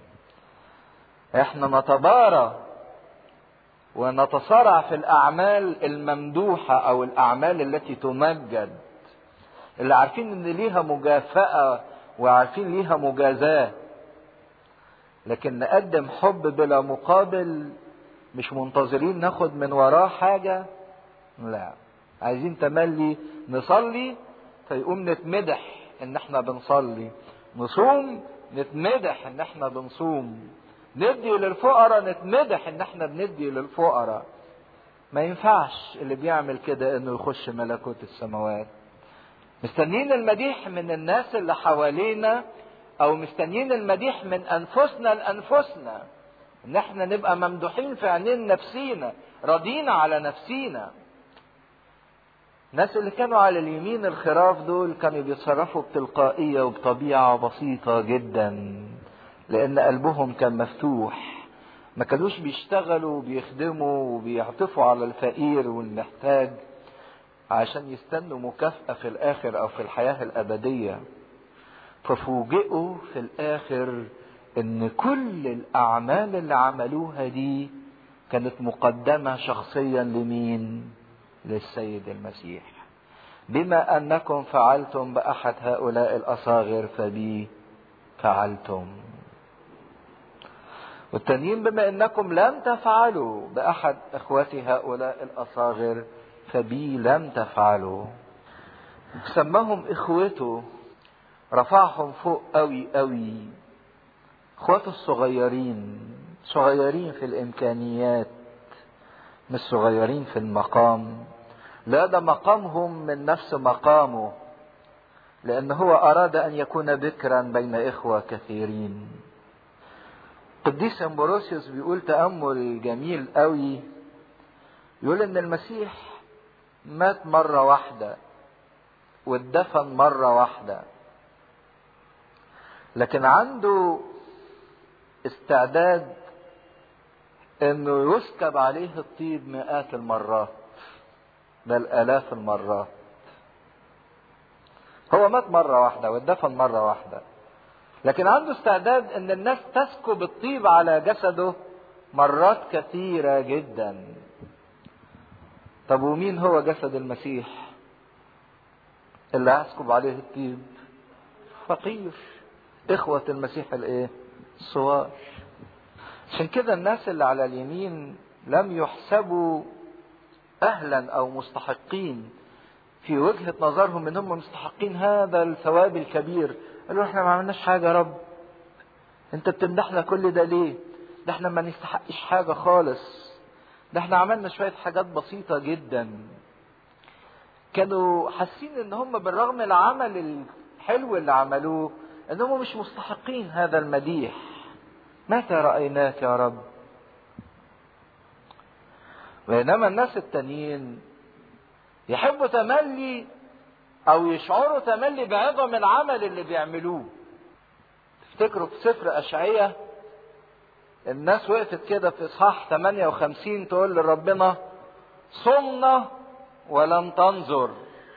احنا نتبارى ونتصارع في الاعمال الممدوحة او الاعمال التي تمجد اللي عارفين ان ليها مجافأة وعارفين ليها مجازاة لكن نقدم حب بلا مقابل مش منتظرين ناخد من وراه حاجة لا عايزين تملي نصلي فيقوم نتمدح ان احنا بنصلي نصوم نتمدح ان احنا بنصوم ندي للفقراء نتمدح ان احنا بندي للفقراء ما ينفعش اللي بيعمل كده انه يخش ملكوت السماوات مستنيين المديح من الناس اللي حوالينا او مستنيين المديح من انفسنا لانفسنا ان احنا نبقى ممدوحين في عينين نفسينا راضيين على نفسينا الناس اللي كانوا على اليمين الخراف دول كانوا بيتصرفوا بتلقائية وبطبيعة بسيطة جدا لأن قلبهم كان مفتوح ما كانوش بيشتغلوا وبيخدموا وبيعطفوا على الفقير والمحتاج عشان يستنوا مكافأة في الآخر أو في الحياة الأبدية ففوجئوا في الآخر إن كل الأعمال اللي عملوها دي كانت مقدمة شخصيا لمين؟ للسيد المسيح بما انكم فعلتم باحد هؤلاء الاصاغر فبي فعلتم والتانيين بما انكم لم تفعلوا باحد اخوتي هؤلاء الاصاغر فبي لم تفعلوا سماهم اخوته رفعهم فوق قوي قوي اخواته الصغيرين صغيرين في الامكانيات مش صغيرين في المقام لا ده مقامهم من نفس مقامه لأن هو أراد أن يكون بكرا بين إخوة كثيرين قديس أمبروسيوس بيقول تأمل جميل قوي يقول إن المسيح مات مرة واحدة واتدفن مرة واحدة لكن عنده استعداد انه يسكب عليه الطيب مئات المرات بل الاف المرات هو مات مرة واحدة واتدفن مرة واحدة لكن عنده استعداد ان الناس تسكب الطيب على جسده مرات كثيرة جدا طب ومين هو جسد المسيح اللي هسكب عليه الطيب فقير اخوة المسيح الايه الصغار عشان كده الناس اللي على اليمين لم يحسبوا اهلا او مستحقين في وجهة نظرهم ان هم مستحقين هذا الثواب الكبير قالوا احنا ما عملناش حاجة يا رب انت بتمدحنا كل ده ليه ده احنا ما نستحقش حاجة خالص ده احنا عملنا شوية حاجات بسيطة جدا كانوا حاسين ان هم بالرغم العمل الحلو اللي عملوه ان هم مش مستحقين هذا المديح متى رأيناك يا رب بينما الناس التانيين يحبوا تملي او يشعروا تملي بعظم العمل اللي بيعملوه تفتكروا في سفر اشعية الناس وقفت كده في اصحاح 58 تقول لربنا صمنا ولم تنظر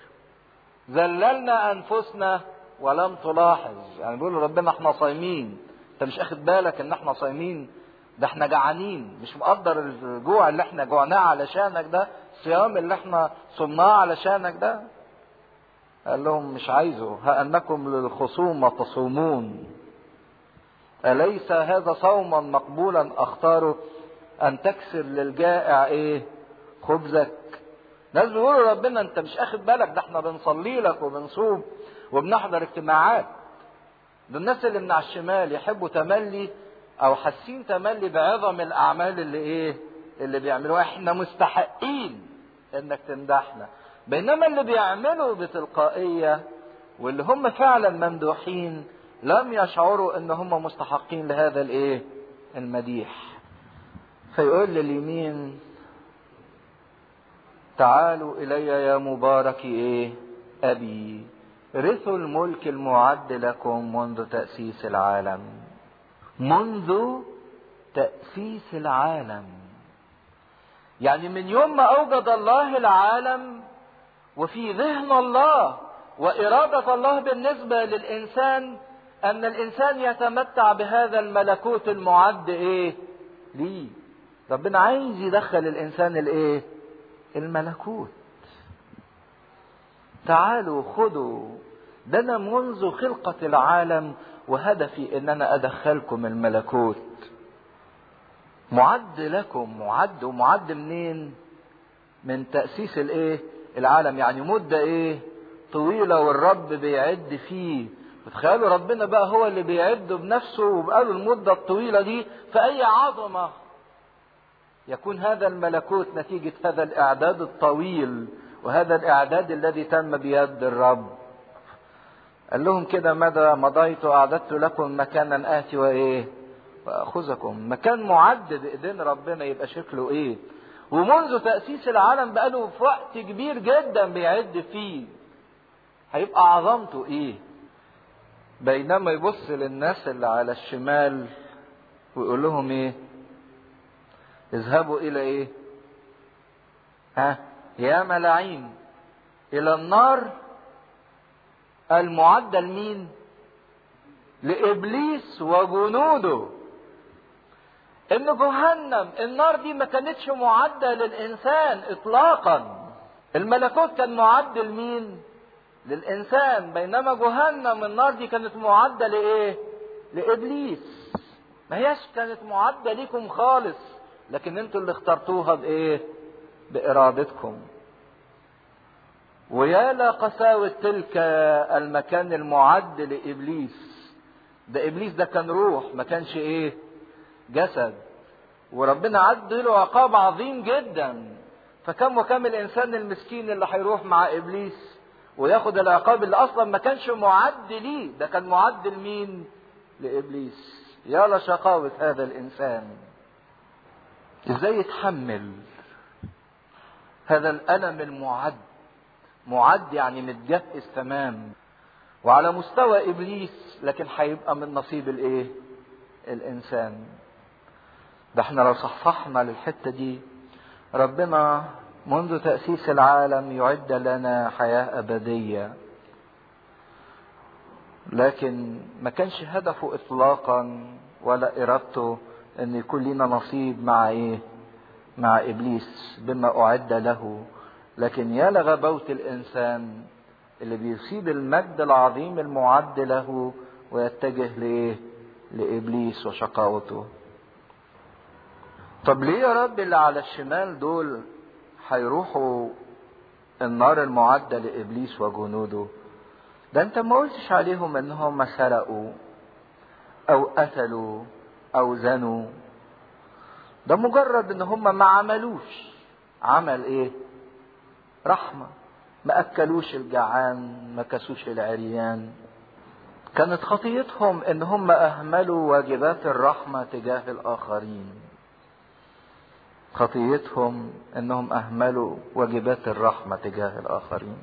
ذللنا انفسنا ولم تلاحظ يعني بيقولوا ربنا احنا صايمين انت مش اخد بالك ان احنا صايمين ده احنا جعانين مش مقدر الجوع اللي احنا جوعناه علشانك ده الصيام اللي احنا صمناه علشانك ده قال لهم مش عايزه ها أنكم للخصومة تصومون أليس هذا صوما مقبولا أختاره أن تكسر للجائع إيه خبزك ناس بيقولوا ربنا أنت مش أخد بالك ده احنا بنصلي لك وبنصوم وبنحضر اجتماعات ده الناس اللي من على الشمال يحبوا تملي أو حاسين تملي بعظم الأعمال اللي إيه اللي بيعملوها احنا مستحقين انك تمدحنا بينما اللي بيعملوا بتلقائية واللي هم فعلا ممدوحين لم يشعروا ان هم مستحقين لهذا الايه المديح فيقول لليمين تعالوا الي يا مبارك ايه ابي رثوا الملك المعد لكم منذ تأسيس العالم منذ تأسيس العالم يعني من يوم ما أوجد الله العالم وفي ذهن الله وإرادة الله بالنسبة للإنسان أن الإنسان يتمتع بهذا الملكوت المعد إيه؟ ليه؟ ربنا عايز يدخل الإنسان الإيه؟ الملكوت. تعالوا خذوا ده أنا منذ خلقة العالم وهدفي إن أنا أدخلكم الملكوت. معد لكم معد ومعد منين من تأسيس الايه العالم يعني مدة ايه طويلة والرب بيعد فيه تخيلوا ربنا بقى هو اللي بيعد بنفسه وبقاله المدة الطويلة دي فأي عظمة يكون هذا الملكوت نتيجة هذا الإعداد الطويل وهذا الإعداد الذي تم بيد الرب قال لهم كده ماذا مضيت وأعددت لكم مكانا آتي وإيه وأخذكم مكان معد بإيدين ربنا يبقى شكله إيه ومنذ تأسيس العالم بقاله في وقت كبير جدا بيعد فيه هيبقى عظمته إيه بينما يبص للناس اللي على الشمال ويقول لهم إيه اذهبوا إلى إيه ها يا ملاعين إلى النار المعدة لمين لإبليس وجنوده ان جهنم النار دي ما كانتش معدة للانسان اطلاقا الملكوت كان معد لمين للانسان بينما جهنم النار دي كانت معدة لايه لابليس ما هياش كانت معدة ليكم خالص لكن انتوا اللي اخترتوها بايه بارادتكم ويا لقساوة تلك المكان المعد لابليس ده ابليس ده كان روح ما كانش ايه جسد وربنا عد له عقاب عظيم جدا فكم وكم الانسان المسكين اللي هيروح مع ابليس وياخد العقاب اللي اصلا ما كانش معد ليه ده كان معد لمين لابليس يا لشقاوة هذا الانسان ازاي يتحمل هذا الالم المعد معد يعني متجهز تمام وعلى مستوى ابليس لكن هيبقى من نصيب الايه الانسان ده احنا لو صحصحنا للحته دي ربنا منذ تاسيس العالم يعد لنا حياه ابديه لكن ما كانش هدفه اطلاقا ولا ارادته ان يكون لنا نصيب مع ايه مع ابليس بما اعد له لكن يا لغباوه الانسان اللي بيصيب المجد العظيم المعد له ويتجه لايه لابليس وشقاوته طب ليه يا رب اللي على الشمال دول هيروحوا النار المعدة لإبليس وجنوده ده انت ما قلتش عليهم انهم سرقوا او قتلوا او زنوا ده مجرد ان هم ما عملوش عمل ايه رحمة ما اكلوش الجعان ما كسوش العريان كانت خطيتهم ان هم اهملوا واجبات الرحمة تجاه الاخرين خطيتهم انهم اهملوا واجبات الرحمه تجاه الاخرين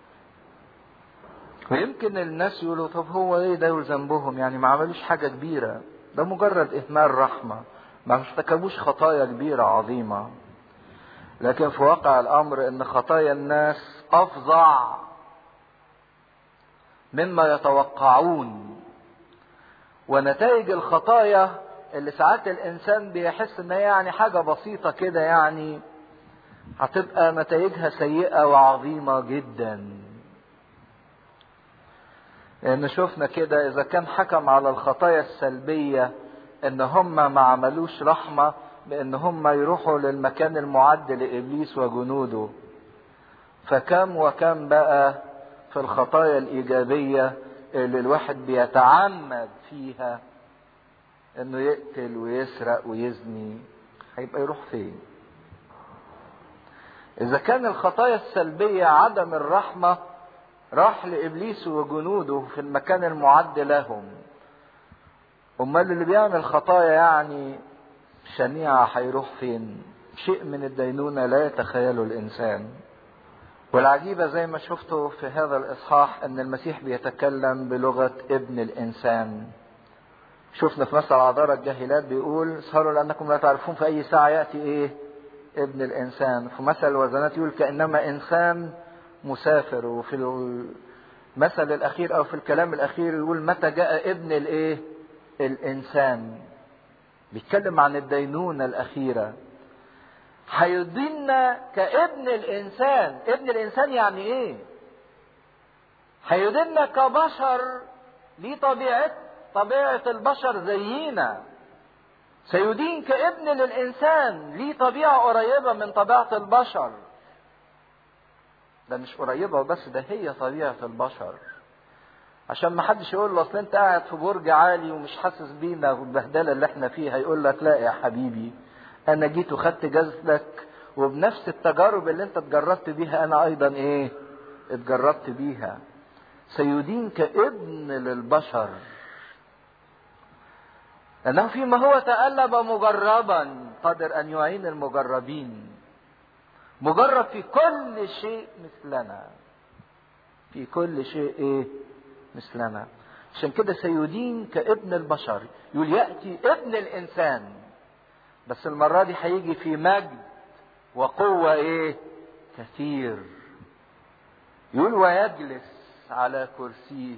ويمكن الناس يقولوا طب هو ايه ده ذنبهم يعني ما عملوش حاجه كبيره ده مجرد اهمال رحمه ما ارتكبوش خطايا كبيره عظيمه لكن في واقع الامر ان خطايا الناس افظع مما يتوقعون ونتائج الخطايا اللي ساعات الانسان بيحس ان هي يعني حاجه بسيطه كده يعني هتبقى نتائجها سيئه وعظيمه جدا لان شفنا كده اذا كان حكم على الخطايا السلبيه ان هم ما عملوش رحمه بان هم يروحوا للمكان المعد لابليس وجنوده فكم وكم بقى في الخطايا الايجابيه اللي الواحد بيتعمد فيها انه يقتل ويسرق ويزني هيبقى يروح فين اذا كان الخطايا السلبيه عدم الرحمه راح لابليس وجنوده في المكان المعد لهم امال اللي بيعمل خطايا يعني شنيعه هيروح فين شيء من الدينونه لا يتخيله الانسان والعجيبة زي ما شفتوا في هذا الإصحاح أن المسيح بيتكلم بلغة ابن الإنسان شفنا في مثل عذارى الجاهلات بيقول سهروا لأنكم لا تعرفون في أي ساعة يأتي إيه ابن الإنسان في مثل الوزنات يقول كأنما إنسان مسافر وفي المثل الأخير أو في الكلام الأخير يقول متى جاء ابن الإيه الإنسان بيتكلم عن الدينونة الأخيرة هيديننا كابن الانسان ابن الانسان يعني ايه هيديننا كبشر ليه طبيعه طبيعه البشر زينا سيدين كابن للانسان ليه طبيعه قريبه من طبيعه البشر ده مش قريبه وبس ده هي طبيعه البشر عشان ما حدش يقول له اصل انت قاعد في برج عالي ومش حاسس بينا والبهدله اللي احنا فيها يقول لك لا يا حبيبي انا جيت وخدت جسدك وبنفس التجارب اللي انت اتجربت بيها انا ايضا ايه اتجربت بيها سيدين كابن للبشر لانه فيما هو تألب مجربا قادر ان يعين المجربين مجرب في كل شيء مثلنا في كل شيء ايه مثلنا عشان كده سيدين كابن البشر يقول يأتي ابن الانسان بس المرة دي هيجي في مجد وقوة ايه كثير يقول ويجلس على كرسيه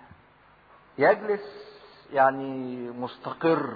يجلس يعني مستقر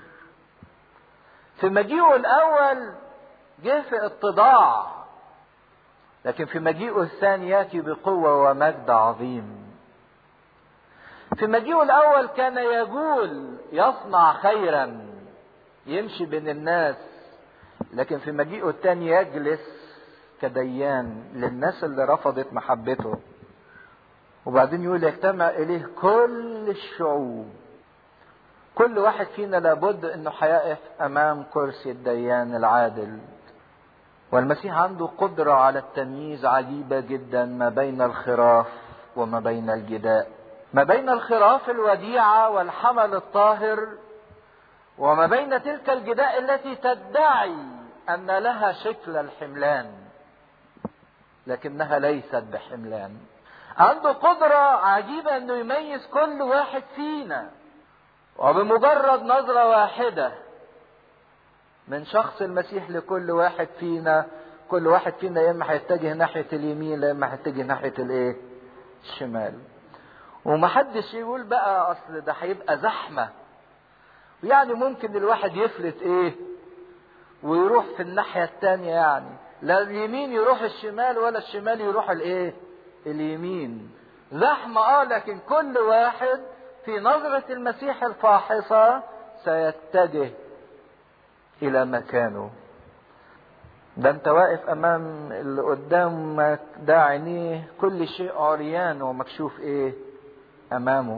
في مجيئه الاول جه في اتضاع لكن في مجيئه الثاني ياتي بقوه ومجد عظيم في مجيئه الاول كان يجول يصنع خيرا يمشي بين الناس لكن في مجيئه الثاني يجلس كديان للناس اللي رفضت محبته وبعدين يقول يجتمع اليه كل الشعوب كل واحد فينا لابد انه هيقف امام كرسي الديان العادل والمسيح عنده قدرة على التمييز عجيبة جدا ما بين الخراف وما بين الجداء ما بين الخراف الوديعة والحمل الطاهر وما بين تلك الجداء التي تدعي ان لها شكل الحملان لكنها ليست بحملان عنده قدرة عجيبة انه يميز كل واحد فينا وبمجرد نظرة واحدة من شخص المسيح لكل واحد فينا كل واحد فينا يا اما هيتجه ناحية اليمين يا اما هيتجه ناحية الايه؟ الشمال. ومحدش يقول بقى اصل ده هيبقى زحمة. يعني ممكن الواحد يفلت ايه؟ ويروح في الناحية التانية يعني. لا اليمين يروح الشمال ولا الشمال يروح الايه؟ اليمين. زحمة اه لكن كل واحد في نظرة المسيح الفاحصة سيتجه إلى مكانه ده انت واقف امام اللي قدامك ده عينيه كل شيء عريان ومكشوف ايه امامه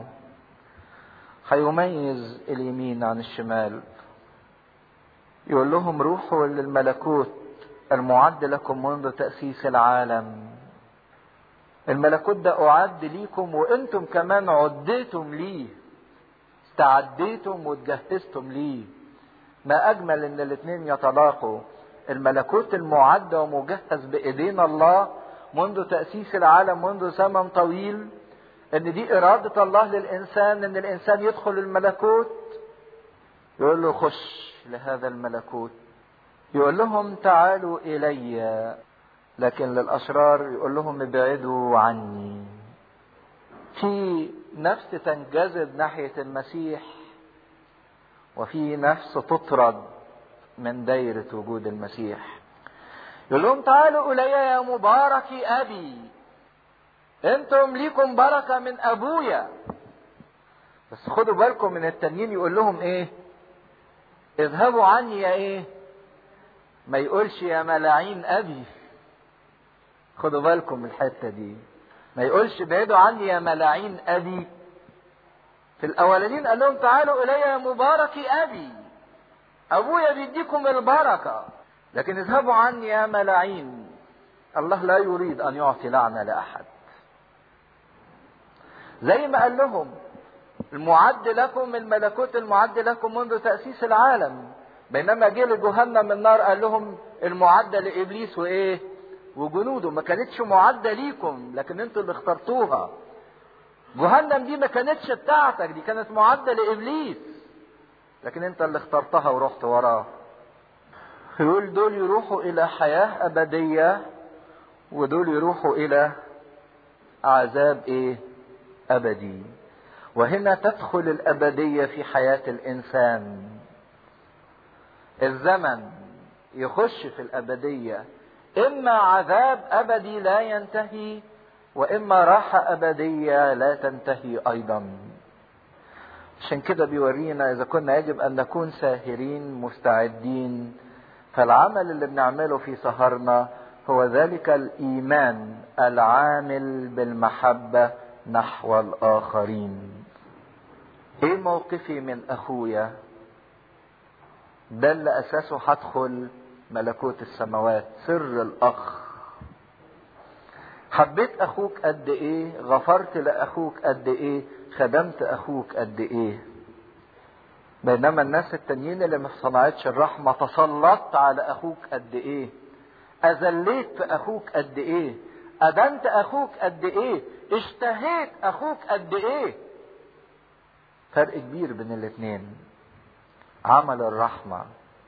هيميز اليمين عن الشمال يقول لهم روحوا للملكوت المعد لكم منذ تأسيس العالم الملكوت ده أعد ليكم وأنتم كمان عديتم ليه استعديتم وتجهزتم ليه ما أجمل إن الاتنين يتلاقوا الملكوت المعد ومجهز بإيدينا الله منذ تأسيس العالم منذ زمن طويل إن دي إرادة الله للإنسان إن الإنسان يدخل الملكوت يقول له خش لهذا الملكوت يقول لهم تعالوا إلي لكن للأشرار يقول لهم ابعدوا عني في نفس تنجذب ناحية المسيح وفي نفس تطرد من دايرة وجود المسيح يقول لهم تعالوا إلي يا مبارك أبي انتم ليكم بركة من ابويا بس خدوا بالكم من التانيين يقول لهم ايه اذهبوا عني يا ايه ما يقولش يا ملاعين ابي خدوا بالكم من الحتة دي ما يقولش بعيدوا عني يا ملاعين ابي في الاولانيين قال لهم تعالوا الي يا مبارك ابي ابويا بيديكم البركة لكن اذهبوا عني يا ملاعين الله لا يريد ان يعطي لعنة لاحد زي ما قال لهم المعد لكم الملكوت المعد لكم منذ تأسيس العالم بينما جه لجهنم النار قال لهم المعدة لإبليس وإيه وجنوده ما كانتش معدة ليكم لكن انتوا اللي اخترتوها جهنم دي ما كانتش بتاعتك دي كانت معدة لإبليس لكن انت اللي اخترتها ورحت وراه يقول دول يروحوا إلى حياة أبدية ودول يروحوا إلى عذاب إيه أبدي وهنا تدخل الأبدية في حياة الإنسان الزمن يخش في الأبدية إما عذاب أبدي لا ينتهي وإما راحة أبدية لا تنتهي أيضا عشان كده بيورينا إذا كنا يجب أن نكون ساهرين مستعدين فالعمل اللي بنعمله في سهرنا هو ذلك الإيمان العامل بالمحبة نحو الآخرين ايه موقفي من اخويا ده اللي اساسه هدخل ملكوت السماوات سر الاخ حبيت اخوك قد ايه غفرت لاخوك قد ايه خدمت اخوك قد ايه بينما الناس التانيين اللي ما صنعتش الرحمة تسلطت على اخوك قد ايه اذليت في اخوك قد ايه ادنت اخوك قد ايه اشتهيت اخوك قد ايه فرق كبير بين الاثنين عمل الرحمة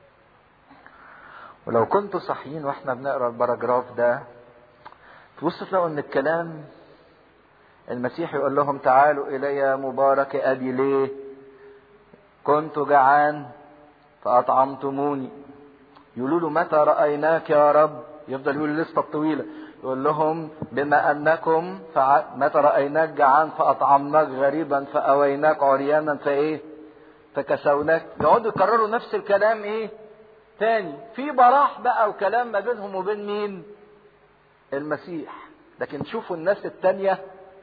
ولو كنتوا صحيين واحنا بنقرا الباراجراف ده تبصوا تلاقوا ان الكلام المسيح يقول لهم تعالوا الي مبارك ابي ليه كنت جعان فاطعمتموني يقولوا له متى رايناك يا رب يفضل يقول الليسته الطويله يقول لهم بما انكم فع... متى رايناك جعان فاطعمناك غريبا فاويناك عريانا فايه فكسوناك يقعدوا يكرروا نفس الكلام ايه تاني في براح بقى وكلام ما بينهم وبين مين المسيح لكن شوفوا الناس التانية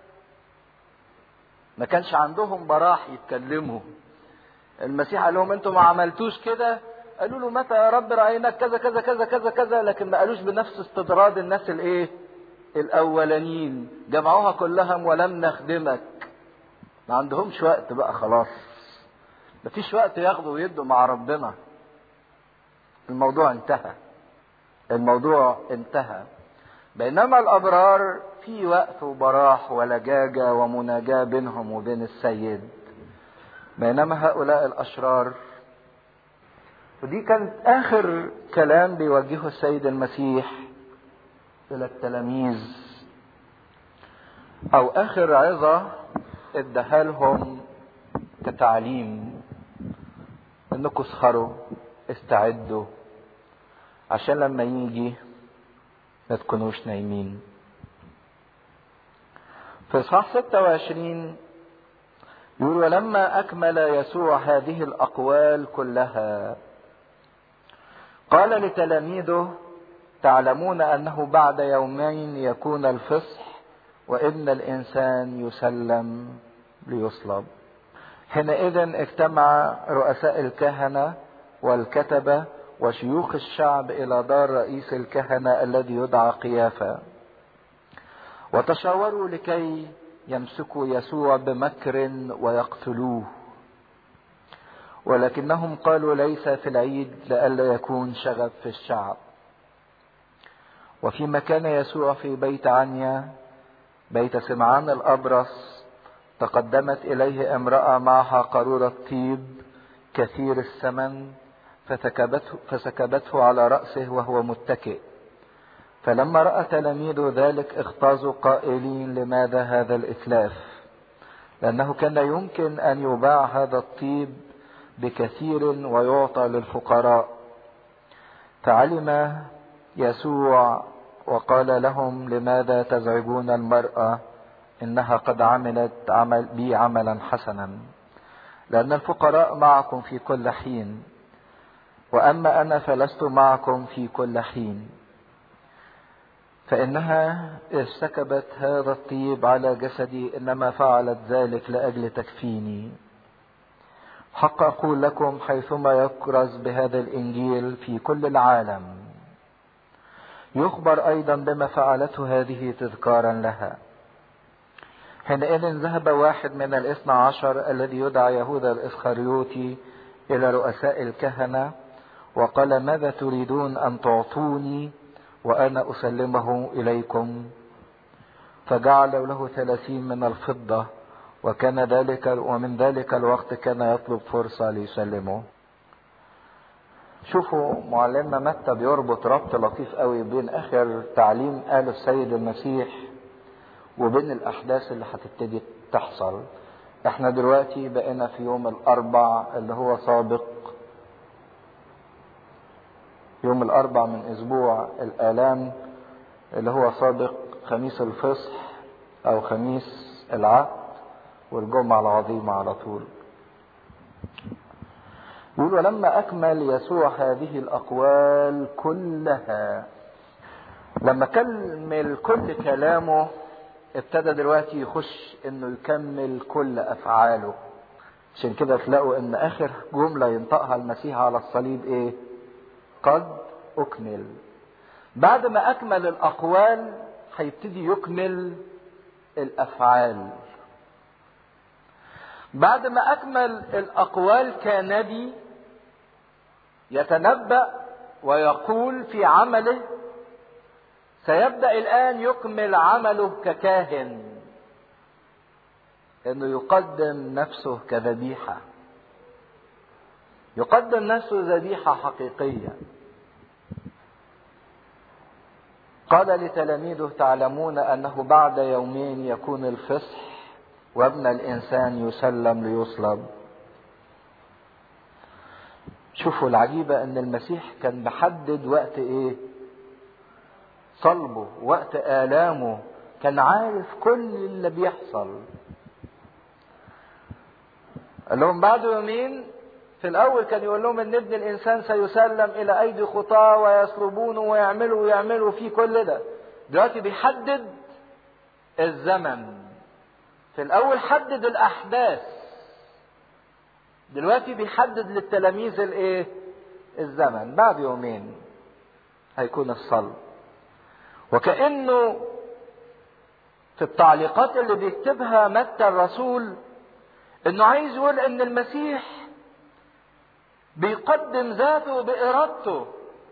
ما كانش عندهم براح يتكلموا المسيح قال لهم انتوا ما عملتوش كده قالوا له متى يا رب رايناك كذا كذا كذا كذا كذا لكن ما قالوش بنفس استطراد الناس الايه الاولانيين جمعوها كلهم ولم نخدمك ما عندهمش وقت بقى خلاص مفيش وقت ياخدوا ويدوا مع ربنا الموضوع انتهى الموضوع انتهى بينما الابرار في وقت وبراح ولجاجه ومناجاه بينهم وبين السيد بينما هؤلاء الاشرار ودي كانت اخر كلام بيوجهه السيد المسيح الى التلاميذ او اخر عظه اداها لهم كتعليم انكم اسخروا استعدوا عشان لما يجي ما تكونوش نايمين في اصحاح 26 يقول ولما اكمل يسوع هذه الاقوال كلها قال لتلاميذه تعلمون انه بعد يومين يكون الفصح وابن الانسان يسلم ليصلب حينئذ اجتمع رؤساء الكهنه والكتبه وشيوخ الشعب الى دار رئيس الكهنه الذي يدعى قيافه وتشاوروا لكي يمسكوا يسوع بمكر ويقتلوه ولكنهم قالوا ليس في العيد لئلا يكون شغب في الشعب وفيما كان يسوع في بيت عنيا بيت سمعان الأبرص تقدمت إليه امرأة معها قارورة طيب كثير الثمن فسكبته, فسكبته على رأسه وهو متكئ فلما رأى تلاميذه ذلك اختازوا قائلين لماذا هذا الإتلاف لأنه كان يمكن أن يباع هذا الطيب بكثير ويعطى للفقراء فعلم يسوع وقال لهم لماذا تزعجون المرأة إنها قد عملت عمل بي عملا حسنا لأن الفقراء معكم في كل حين وأما أنا فلست معكم في كل حين فإنها ارتكبت هذا الطيب على جسدي إنما فعلت ذلك لأجل تكفيني حق أقول لكم حيثما يكرز بهذا الإنجيل في كل العالم يخبر أيضا بما فعلته هذه تذكارا لها حينئذ ذهب واحد من الاثنى عشر الذي يدعى يهوذا الإسخريوطي إلى رؤساء الكهنة وقال ماذا تريدون أن تعطوني وأنا أسلمه إليكم فجعلوا له ثلاثين من الفضة وكان ذلك ومن ذلك الوقت كان يطلب فرصة ليسلمه شوفوا معلمنا متى بيربط ربط لطيف قوي بين اخر تعليم قاله السيد المسيح وبين الاحداث اللي هتبتدي تحصل احنا دلوقتي بقينا في يوم الاربع اللي هو سابق يوم الاربع من اسبوع الالام اللي هو سابق خميس الفصح او خميس العهد والجمعة العظيمة على طول يقول ولما أكمل يسوع هذه الأقوال كلها لما كمل كل كلامه ابتدى دلوقتي يخش انه يكمل كل افعاله عشان كده تلاقوا ان اخر جملة ينطقها المسيح على الصليب ايه قد اكمل بعد ما اكمل الاقوال هيبتدي يكمل الافعال بعد ما اكمل الاقوال كنبي يتنبأ ويقول في عمله سيبدأ الآن يكمل عمله ككاهن انه يقدم نفسه كذبيحة يقدم نفسه ذبيحة حقيقية قال لتلاميذه تعلمون انه بعد يومين يكون الفصح وابن الانسان يسلم ليصلب شوفوا العجيبة ان المسيح كان محدد وقت ايه صلبه وقت آلامه كان عارف كل اللي بيحصل قال لهم بعد يومين في الأول كان يقول لهم إن ابن الإنسان سيسلم إلى أيدي خطاة ويصلبونه ويعملوا ويعملوا فيه كل ده دلوقتي بيحدد الزمن في الأول حدد الأحداث دلوقتي بيحدد للتلاميذ الإيه؟ الزمن بعد يومين هيكون الصلب وكأنه في التعليقات اللي بيكتبها متى الرسول انه عايز يقول ان المسيح بيقدم ذاته بارادته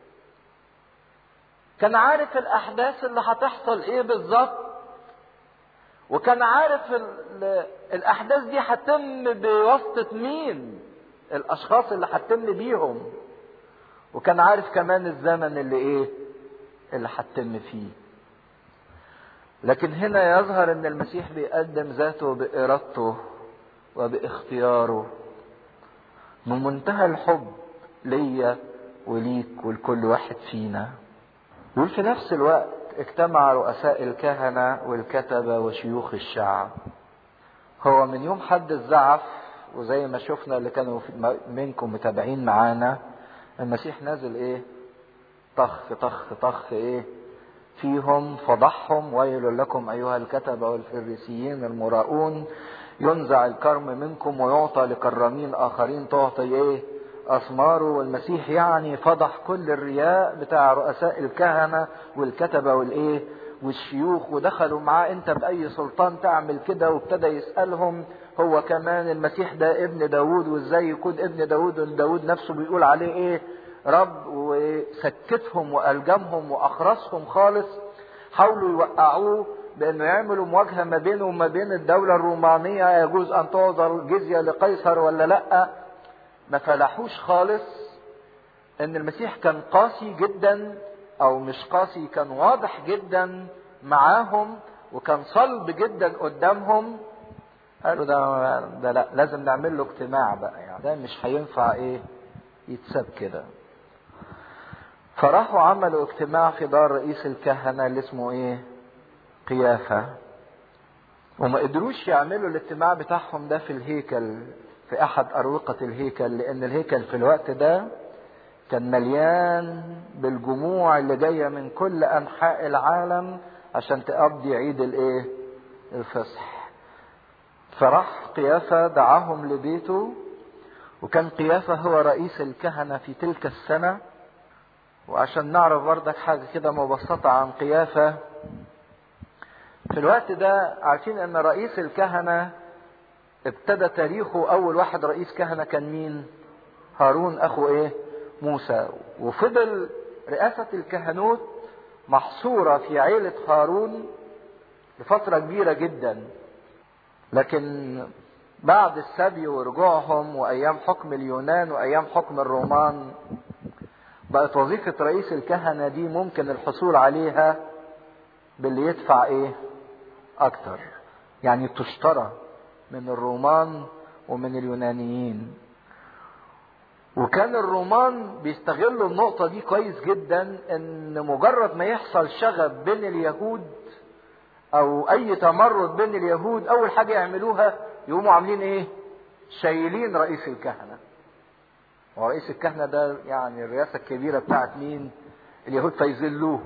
كان عارف الاحداث اللي هتحصل ايه بالظبط وكان عارف الاحداث دي هتتم بواسطه مين الاشخاص اللي هتتم بيهم وكان عارف كمان الزمن اللي ايه اللي هتتم فيه لكن هنا يظهر ان المسيح بيقدم ذاته بارادته وباختياره من منتهى الحب ليا وليك ولكل واحد فينا يقول في نفس الوقت اجتمع رؤساء الكهنة والكتبة وشيوخ الشعب هو من يوم حد الزعف وزي ما شفنا اللي كانوا منكم متابعين معانا المسيح نازل ايه طخ طخ طخ ايه فيهم فضحهم ويل لكم ايها الكتبة والفريسيين المراؤون ينزع الكرم منكم ويعطى لكرامين اخرين تعطي ايه اسماره والمسيح يعني فضح كل الرياء بتاع رؤساء الكهنة والكتبة والايه والشيوخ ودخلوا معاه انت باي سلطان تعمل كده وابتدى يسألهم هو كمان المسيح ده ابن داود وازاي يكون ابن داود داود نفسه بيقول عليه ايه رب وسكتهم والجمهم واخرسهم خالص حاولوا يوقعوه بانه يعملوا مواجهه ما بينه وما بين الدوله الرومانيه يجوز ان تعذر الجزيه لقيصر ولا لا ما فلحوش خالص ان المسيح كان قاسي جدا او مش قاسي كان واضح جدا معاهم وكان صلب جدا قدامهم قالوا ده ده لا لازم نعمل له اجتماع بقى يعني ده مش هينفع ايه يتساب كده فراحوا عملوا اجتماع في دار رئيس الكهنة اللي اسمه ايه قيافة وما قدروش يعملوا الاجتماع بتاعهم ده في الهيكل في احد اروقة الهيكل لان الهيكل في الوقت ده كان مليان بالجموع اللي جاية من كل انحاء العالم عشان تقضي عيد الايه الفصح فراح قيافة دعاهم لبيته وكان قيافة هو رئيس الكهنة في تلك السنة وعشان نعرف بردك حاجة كده مبسطة عن قيافة في الوقت ده عارفين ان رئيس الكهنة ابتدى تاريخه اول واحد رئيس كهنة كان مين هارون اخو ايه موسى وفضل رئاسة الكهنوت محصورة في عيلة هارون لفترة كبيرة جدا لكن بعد السبي ورجوعهم وايام حكم اليونان وايام حكم الرومان بقت وظيفة رئيس الكهنة دي ممكن الحصول عليها باللي يدفع ايه اكتر يعني تشترى من الرومان ومن اليونانيين وكان الرومان بيستغلوا النقطة دي كويس جدا ان مجرد ما يحصل شغب بين اليهود او اي تمرد بين اليهود اول حاجة يعملوها يقوموا عاملين ايه شايلين رئيس الكهنة ورئيس الكهنة ده يعني الرئاسة الكبيرة بتاعت مين اليهود فيذلوه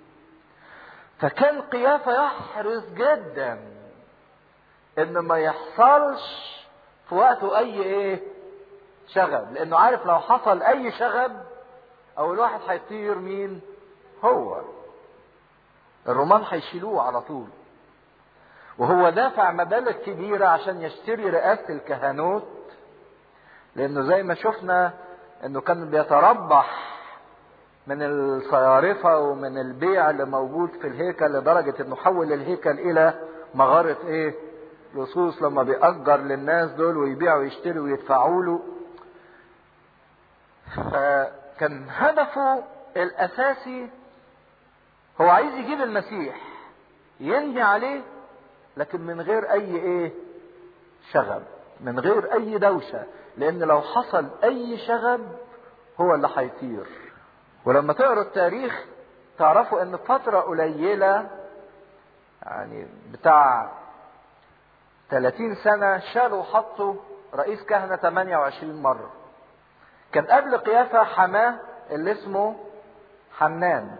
فكان قيافة يحرص جدا ان ما يحصلش في وقته اي ايه شغب لانه عارف لو حصل اي شغب اول واحد هيطير مين هو الرومان هيشيلوه على طول وهو دافع مبالغ كبيرة عشان يشتري رئاسة الكهنوت لانه زي ما شفنا انه كان بيتربح من الصيارفة ومن البيع اللي موجود في الهيكل لدرجة انه حول الهيكل الى مغارة ايه لصوص لما بيأجر للناس دول ويبيع ويشتري ويدفعوا له فكان هدفه الاساسي هو عايز يجيب المسيح ينهي عليه لكن من غير اي ايه شغب من غير اي دوشة لان لو حصل اي شغب هو اللي هيطير ولما تقروا التاريخ تعرفوا ان فترة قليلة يعني بتاع 30 سنة شالوا وحطوا رئيس كهنة 28 مرة كان قبل قيافة حماه اللي اسمه حنان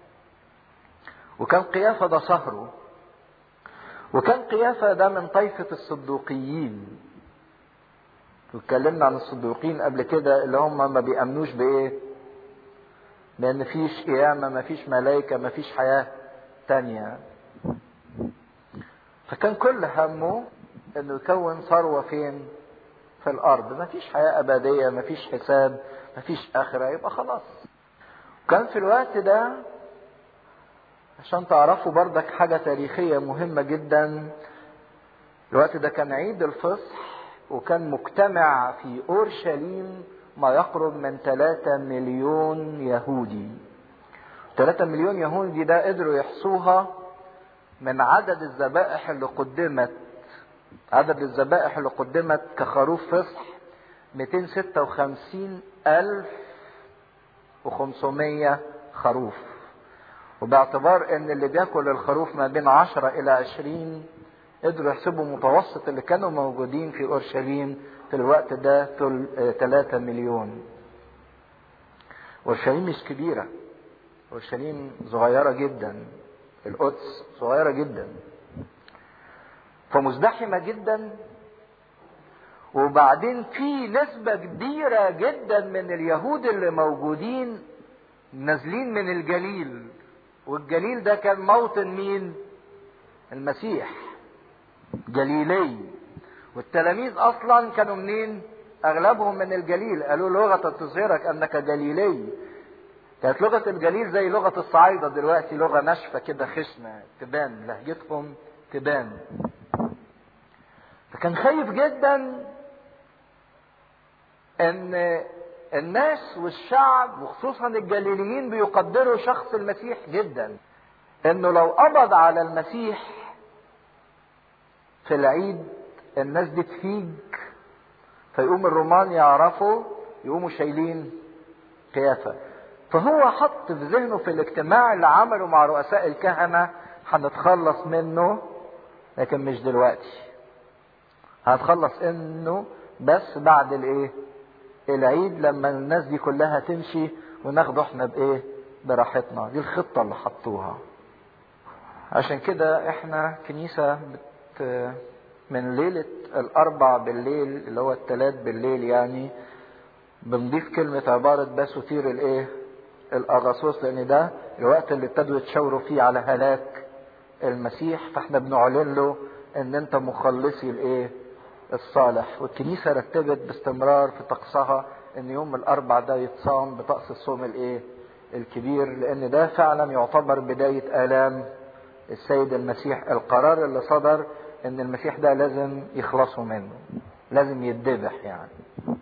وكان قيافة ده صهره وكان قيافة ده من طائفة الصدوقيين واتكلمنا عن الصدوقين قبل كده اللي هم ما بيأمنوش بإيه؟ لأن مفيش قيامة مفيش ملائكة مفيش حياة تانية فكان كل همه انه يكون ثروة فين؟ في الأرض مفيش حياة أبدية مفيش حساب مفيش آخرة يبقى خلاص وكان في الوقت ده عشان تعرفوا بردك حاجة تاريخية مهمة جدا الوقت ده كان عيد الفصح وكان مجتمع في أورشليم ما يقرب من 3 مليون يهودي 3 مليون يهودي ده قدروا يحصوها من عدد الذبائح اللي قدمت عدد الذبائح اللي قدمت كخروف فصح 256 ألف و500 خروف وباعتبار ان اللي بياكل الخروف ما بين 10 الى 20 قدروا يحسبوا متوسط اللي كانوا موجودين في اورشليم في الوقت ده 3 مليون اورشليم مش كبيره اورشليم صغيره جدا القدس صغيره جدا فمزدحمه جدا وبعدين في نسبة كبيرة جدا من اليهود اللي موجودين نازلين من الجليل والجليل ده كان موطن مين؟ المسيح جليلي والتلاميذ اصلا كانوا منين؟ اغلبهم من الجليل قالوا لغة تظهرك انك جليلي كانت لغة الجليل زي لغة الصعايدة دلوقتي لغة ناشفة كده خشنة تبان لهجتهم تبان فكان خايف جدا ان الناس والشعب وخصوصا الجليليين بيقدروا شخص المسيح جدا انه لو قبض على المسيح في العيد الناس دي تفيج فيقوم الرومان يعرفوا يقوموا شايلين قيافة فهو حط في ذهنه في الاجتماع اللي عمله مع رؤساء الكهنة هنتخلص منه لكن مش دلوقتي هتخلص انه بس بعد الايه العيد لما الناس دي كلها تمشي وناخده احنا بايه براحتنا دي الخطة اللي حطوها عشان كده احنا كنيسة بت من ليلة الأربع بالليل اللي هو التلات بالليل يعني بنضيف كلمة عبارة باسوتير الايه الأغاصوص لأن ده الوقت اللي ابتدوا يتشاوروا فيه على هلاك المسيح فاحنا بنعلن له ان انت مخلصي الايه الصالح والكنيسة رتبت باستمرار في طقسها ان يوم الاربع ده يتصام بطقس الصوم الايه الكبير لان ده فعلا يعتبر بداية الام السيد المسيح القرار اللي صدر ان المسيح ده لازم يخلصوا منه لازم يتذبح يعني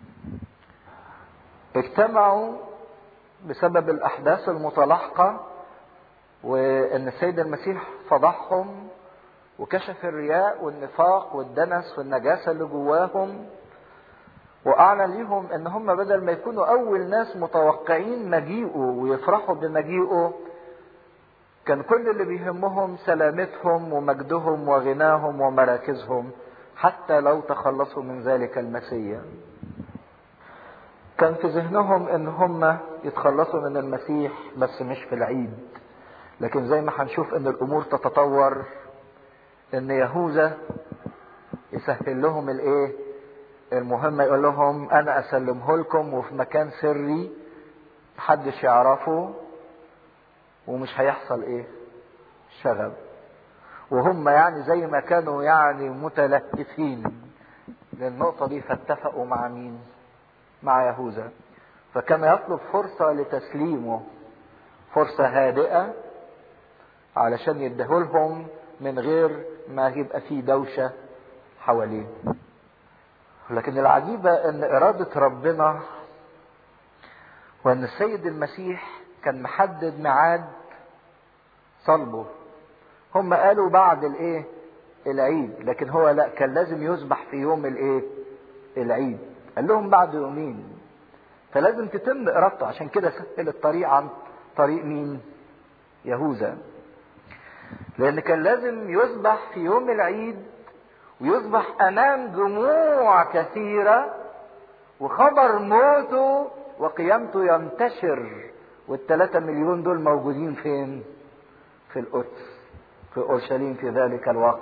اجتمعوا بسبب الاحداث المتلاحقة وان السيد المسيح فضحهم وكشف الرياء والنفاق والدنس والنجاسة اللي جواهم واعلن ليهم ان هم بدل ما يكونوا اول ناس متوقعين مجيئه ويفرحوا بمجيئه كان كل اللي بيهمهم سلامتهم ومجدهم وغناهم ومراكزهم حتى لو تخلصوا من ذلك المسيح كان في ذهنهم ان هم يتخلصوا من المسيح بس مش في العيد لكن زي ما هنشوف ان الامور تتطور ان يهوذا يسهل لهم الايه المهمة يقول لهم انا اسلمه لكم وفي مكان سري محدش يعرفه ومش هيحصل ايه شغب وهم يعني زي ما كانوا يعني متلهفين للنقطة دي فاتفقوا مع مين مع يهوذا فكان يطلب فرصة لتسليمه فرصة هادئة علشان يديهولهم من غير ما يبقى فيه دوشة حواليه لكن العجيبة ان ارادة ربنا وان السيد المسيح كان محدد ميعاد صلبه هم قالوا بعد الايه العيد لكن هو لا كان لازم يذبح في يوم الايه العيد قال لهم بعد يومين فلازم تتم ارادته عشان كده سهل الطريق عن طريق مين يهوذا لان كان لازم يذبح في يوم العيد ويذبح امام جموع كثيره وخبر موته وقيامته ينتشر والثلاثة مليون دول موجودين فين في القدس في اورشليم في ذلك الوقت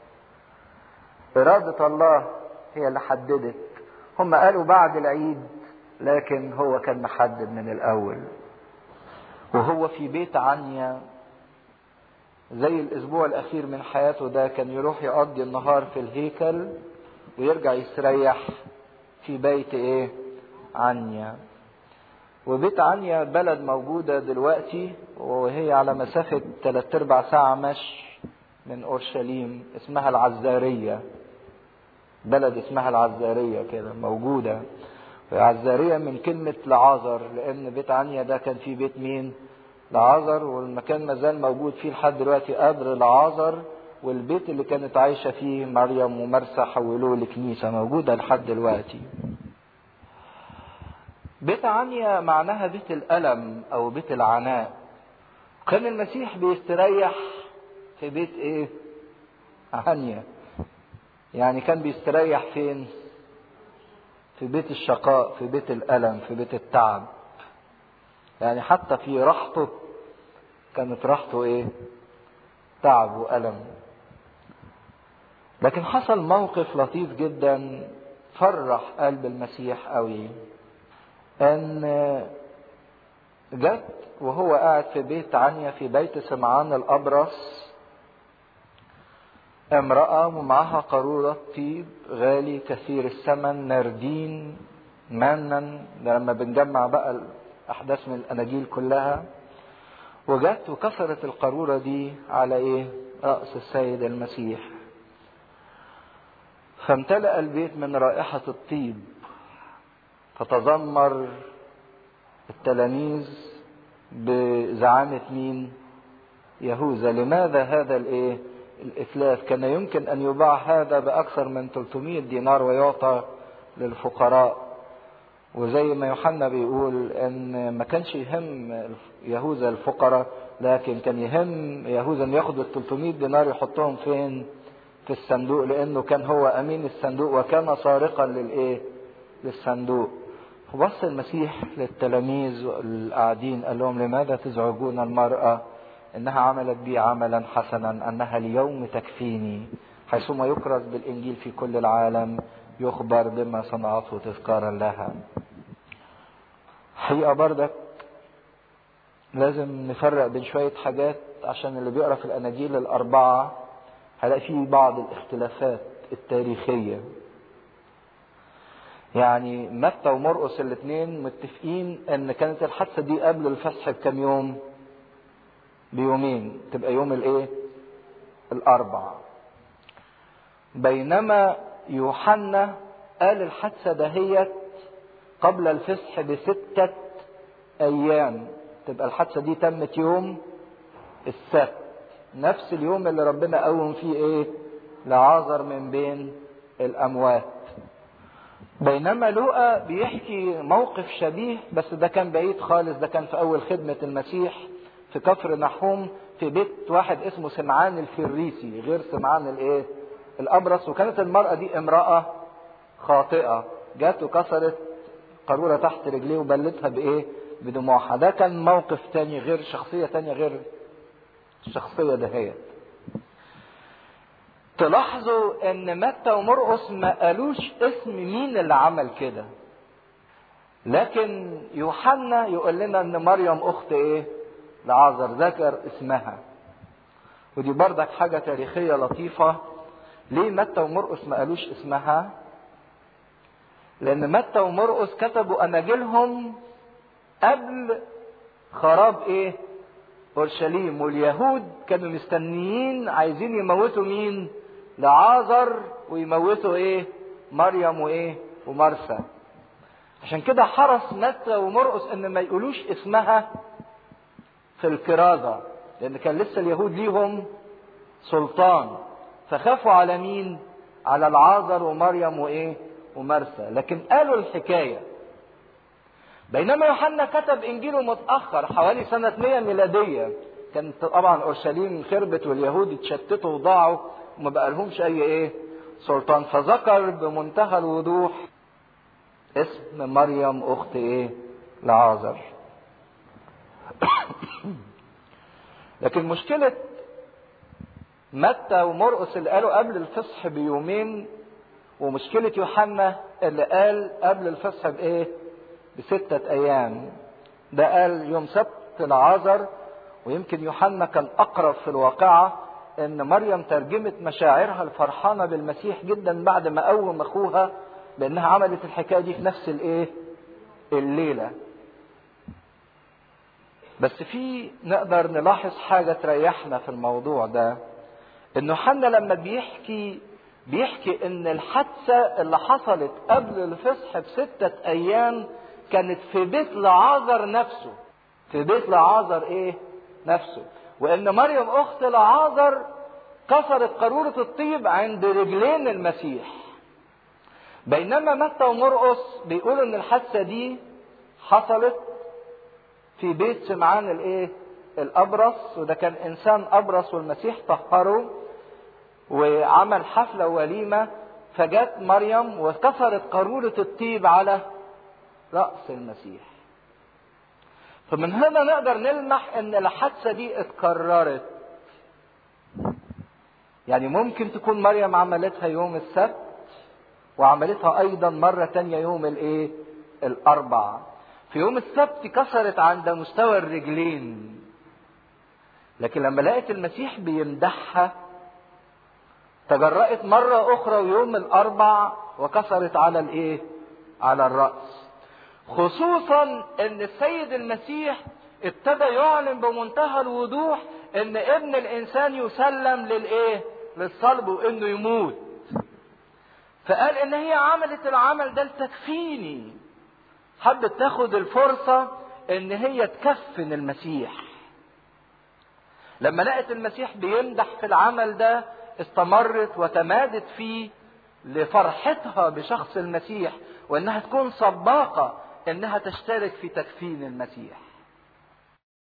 اراده الله هي اللي حددت هم قالوا بعد العيد لكن هو كان محدد من الاول وهو في بيت عنيا زي الاسبوع الاخير من حياته ده كان يروح يقضي النهار في الهيكل ويرجع يستريح في بيت ايه عنيا وبيت عنيا بلد موجودة دلوقتي وهي على مسافة تلات ارباع ساعة مشي من اورشليم اسمها العزارية بلد اسمها العزارية كده موجودة العزارية من كلمة لعازر لأن بيت عنيا ده كان فيه بيت مين؟ لعازر والمكان ما زال موجود فيه لحد دلوقتي قبر لعازر والبيت اللي كانت عايشة فيه مريم ومرسى حولوه لكنيسة موجودة لحد دلوقتي. بيت عنيا معناها بيت الألم أو بيت العناء. كان المسيح بيستريح في بيت إيه؟ عنيا. يعني كان بيستريح فين؟ في بيت الشقاء، في بيت الألم، في بيت التعب. يعني حتى في راحته كانت راحته ايه تعب والم لكن حصل موقف لطيف جدا فرح قلب المسيح قوي ان جت وهو قاعد في بيت عنيا في بيت سمعان الابرص امرأة ومعها قارورة طيب غالي كثير الثمن نردين مانا ده لما بنجمع بقى احداث من الاناجيل كلها وجت وكسرت القارورة دي على ايه رأس السيد المسيح فامتلأ البيت من رائحة الطيب فتذمر التلاميذ بزعامة مين يهوذا لماذا هذا الايه الافلاس كان يمكن ان يباع هذا باكثر من 300 دينار ويعطى للفقراء وزي ما يوحنا بيقول ان ما كانش يهم يهوذا الفقراء لكن كان يهم يهوذا ان ياخد ال 300 دينار يحطهم فين في الصندوق لانه كان هو امين الصندوق وكان سارقا للايه للصندوق فبص المسيح للتلاميذ القاعدين قال لهم لماذا تزعجون المرأة انها عملت بي عملا حسنا انها اليوم تكفيني حيثما يكرز بالانجيل في كل العالم يخبر بما صنعته تذكارا لها حقيقة بردك لازم نفرق بين شوية حاجات عشان اللي بيقرا في الاناجيل الاربعة هلاقي فيه بعض الاختلافات التاريخية يعني متى ومرقس الاثنين متفقين ان كانت الحادثة دي قبل الفصح بكم يوم بيومين تبقى يوم الايه الاربع بينما يوحنا قال الحادثة دهيت قبل الفصح بستة ايام تبقى الحادثة دي تمت يوم السبت نفس اليوم اللي ربنا قوم فيه ايه لعازر من بين الاموات بينما لوقا بيحكي موقف شبيه بس ده كان بعيد خالص ده كان في اول خدمة المسيح في كفر نحوم في بيت واحد اسمه سمعان الفريسي غير سمعان الايه الابرص وكانت المرأة دي امرأة خاطئة جات وكسرت قارورة تحت رجليه وبلتها بايه بدموعها ده كان موقف تاني غير شخصية تانية غير الشخصية دهيت تلاحظوا ان متى ومرقس ما قالوش اسم مين اللي عمل كده لكن يوحنا يقول لنا ان مريم اخت ايه لعازر ذكر اسمها ودي بردك حاجة تاريخية لطيفة ليه متى ومرقس ما قالوش اسمها لان متى ومرقس كتبوا اناجيلهم قبل خراب ايه اورشليم واليهود كانوا مستنيين عايزين يموتوا مين لعازر ويموتوا ايه مريم وايه ومرسى عشان كده حرص متى ومرقس ان ما يقولوش اسمها في الكرازة لان كان لسه اليهود ليهم سلطان فخافوا على مين على العازر ومريم وايه ومرسى لكن قالوا الحكايه بينما يوحنا كتب انجيله متاخر حوالي سنه 100 ميلاديه كانت طبعا اورشليم خربت واليهود اتشتتوا وضاعوا وما بقى لهمش اي ايه سلطان فذكر بمنتهى الوضوح اسم مريم اخت ايه لعازر لكن مشكلة متى ومرقس اللي قالوا قبل الفصح بيومين ومشكلة يوحنا اللي قال قبل الفصح بإيه؟ بستة أيام ده قال يوم سبت العذر ويمكن يوحنا كان أقرب في الواقعة إن مريم ترجمت مشاعرها الفرحانة بالمسيح جدا بعد ما قوم أخوها بأنها عملت الحكاية دي في نفس الإيه؟ الليلة. بس في نقدر نلاحظ حاجة تريحنا في الموضوع ده إن يوحنا لما بيحكي بيحكي إن الحادثة اللي حصلت قبل الفصح بستة أيام كانت في بيت لعازر نفسه في بيت لعازر ايه نفسه وان مريم اخت لعازر كسرت قارورة الطيب عند رجلين المسيح بينما متى ومرقس بيقولوا ان الحادثة دي حصلت في بيت سمعان الايه الابرص وده كان انسان ابرص والمسيح طهره وعمل حفلة وليمة فجت مريم وكسرت قارورة الطيب على رأس المسيح فمن هنا نقدر نلمح ان الحادثة دي اتكررت يعني ممكن تكون مريم عملتها يوم السبت وعملتها ايضا مرة تانية يوم الايه الاربع في يوم السبت كسرت عند مستوى الرجلين لكن لما لقت المسيح بيمدحها تجرأت مرة أخرى ويوم الأربع وكسرت على الإيه؟ على الرأس. خصوصا ان السيد المسيح ابتدى يعلن بمنتهى الوضوح ان ابن الانسان يسلم للايه للصلب وانه يموت فقال ان هي عملت العمل ده لتكفيني حبت تاخد الفرصة ان هي تكفن المسيح لما لقت المسيح بيمدح في العمل ده استمرت وتمادت فيه لفرحتها بشخص المسيح وانها تكون سباقه انها تشترك في تكفين المسيح